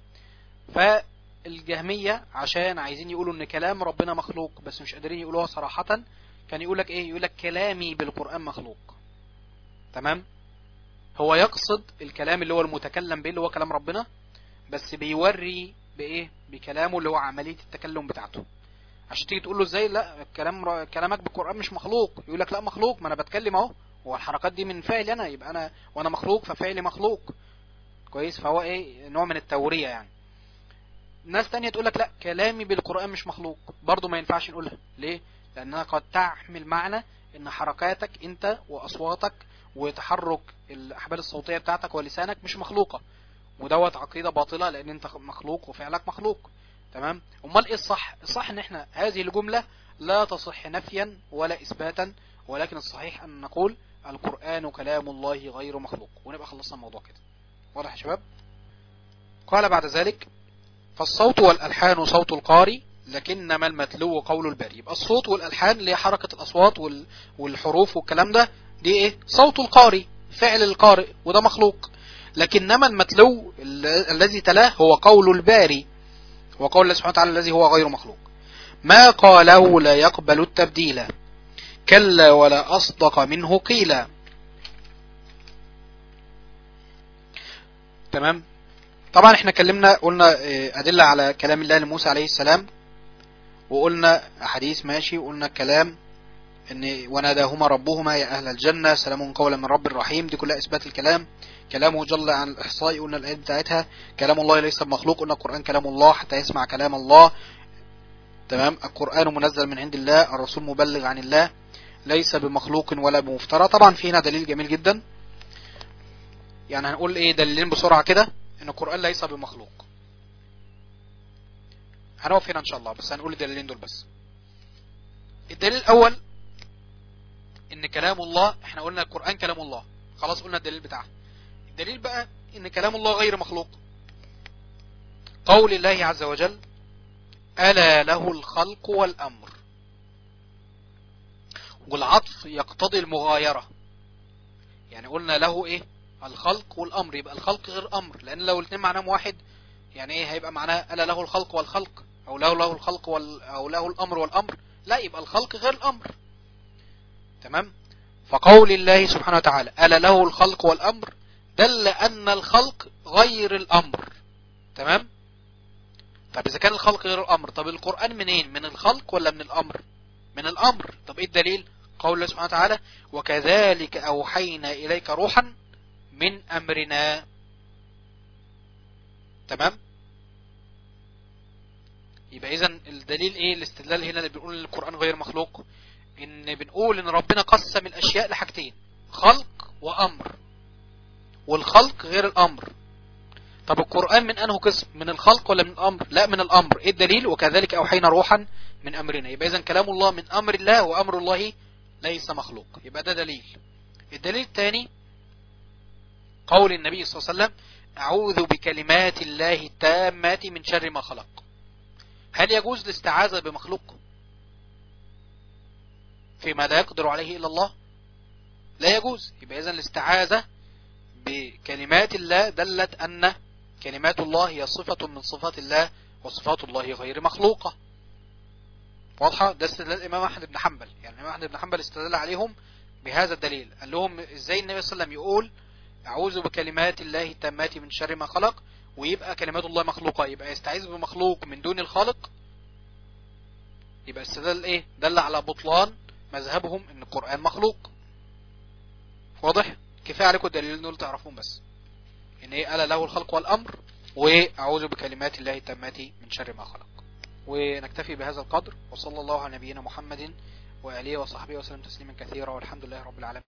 D: فالجهمية عشان عايزين يقولوا ان كلام ربنا مخلوق بس مش قادرين يقولوها صراحة كان يقولك ايه يقولك كلامي بالقرآن مخلوق تمام هو يقصد الكلام اللي هو المتكلم به اللي هو كلام ربنا بس بيوري بايه بكلامه اللي هو عملية التكلم بتاعته عشان تيجي تقول له ازاي لا الكلام كلامك بالقرآن مش مخلوق يقول لك لا مخلوق ما انا بتكلم اهو هو الحركات دي من فعلي انا يبقى انا وانا مخلوق ففعلي مخلوق كويس فهو ايه نوع من التورية يعني ناس تانية تقول لك لا كلامي بالقرآن مش مخلوق برضو ما ينفعش نقولها ليه لانها قد تحمل معنى ان حركاتك انت واصواتك وتحرك الاحبال الصوتية بتاعتك ولسانك مش مخلوقة ودوت عقيدة باطلة لان انت مخلوق وفعلك مخلوق تمام امال ايه الصح الصح ان احنا هذه الجملة لا تصح نفيا ولا اثباتا ولكن الصحيح ان نقول القرآن كلام الله غير مخلوق ونبقى خلصنا الموضوع كده واضح يا شباب قال بعد ذلك فالصوت والألحان صوت القاري لكنما المتلو قول الباري يبقى الصوت والألحان اللي هي حركة الأصوات وال- والحروف والكلام ده دي ايه صوت القاري فعل القارئ وده مخلوق لكنما المتلو ال- الذي تلاه هو قول الباري وقول الله سبحانه وتعالى الذي هو غير مخلوق ما قاله لا يقبل التبديل كلا ولا أصدق منه قيلا تمام طبعا احنا اتكلمنا قلنا اه، أدلة على كلام الله لموسى عليه السلام وقلنا حديث ماشي وقلنا كلام ان وناداهما ربهما يا اهل الجنة سلام قولا من رب الرحيم دي كلها اثبات الكلام كلامه جل عن الاحصاء قلنا الايات بتاعتها كلام الله ليس بمخلوق قلنا القرآن كلام الله حتى يسمع كلام الله تمام القرآن منزل من عند الله الرسول مبلغ عن الله ليس بمخلوق ولا بمفترى طبعا في هنا دليل جميل جدا يعني هنقول ايه دليلين بسرعة كده ان القرآن ليس بمخلوق هنقف هنا ان شاء الله بس هنقول الدليلين دول بس الدليل الاول ان كلام الله احنا قلنا القرآن كلام الله خلاص قلنا الدليل بتاعه الدليل بقى ان كلام الله غير مخلوق قول الله عز وجل ألا له الخلق والأمر والعطف يقتضي المغايرة يعني قلنا له ايه الخلق والأمر يبقى الخلق غير أمر لأن لو الاثنين معناهم واحد يعني ايه هيبقى معناها ألا له الخلق والخلق أو له له الخلق وال أو له الأمر والأمر لا يبقى الخلق غير الأمر تمام فقول الله سبحانه وتعالى ألا له الخلق والأمر دل أن الخلق غير الأمر تمام طب إذا كان الخلق غير الأمر طب القرآن منين من الخلق ولا من الأمر من الأمر طب إيه الدليل قول الله سبحانه وتعالى وكذلك أوحينا إليك روحا من أمرنا تمام يبقى إذا الدليل إيه الاستدلال هنا اللي بنقول القرآن غير مخلوق إن بنقول إن ربنا قسم الأشياء لحاجتين خلق وأمر والخلق غير الأمر طب القرآن من أنه قسم من الخلق ولا من الأمر لا من الأمر إيه الدليل وكذلك أوحينا روحا من أمرنا يبقى إذن كلام الله من أمر الله وأمر الله ليس مخلوق يبقى ده دليل الدليل الثاني قول النبي صلى الله عليه وسلم أعوذ بكلمات الله التامات من شر ما خلق هل يجوز الاستعاذة بمخلوق فيما لا يقدر عليه إلا الله لا يجوز يبقى إذن الاستعاذة بكلمات الله دلت أن كلمات الله هي صفة من صفات الله وصفات الله غير مخلوقة واضحة ده استدلال الإمام أحمد بن حنبل يعني الإمام أحمد بن حنبل استدل عليهم بهذا الدليل قال لهم إزاي النبي صلى الله عليه وسلم يقول أعوذ بكلمات الله التامات من شر ما خلق ويبقى كلمات الله مخلوقة يبقى يستعيذ بمخلوق من دون الخالق يبقى استدل إيه دل على بطلان مذهبهم ان القرآن مخلوق واضح كفاية عليكم الدليل دول تعرفون بس ان ايه قال له الخلق والامر واعوذ بكلمات الله التامات من شر ما خلق ونكتفي بهذا القدر وصلى الله على نبينا محمد وآله وصحبه وسلم تسليما كثيرا والحمد لله رب العالمين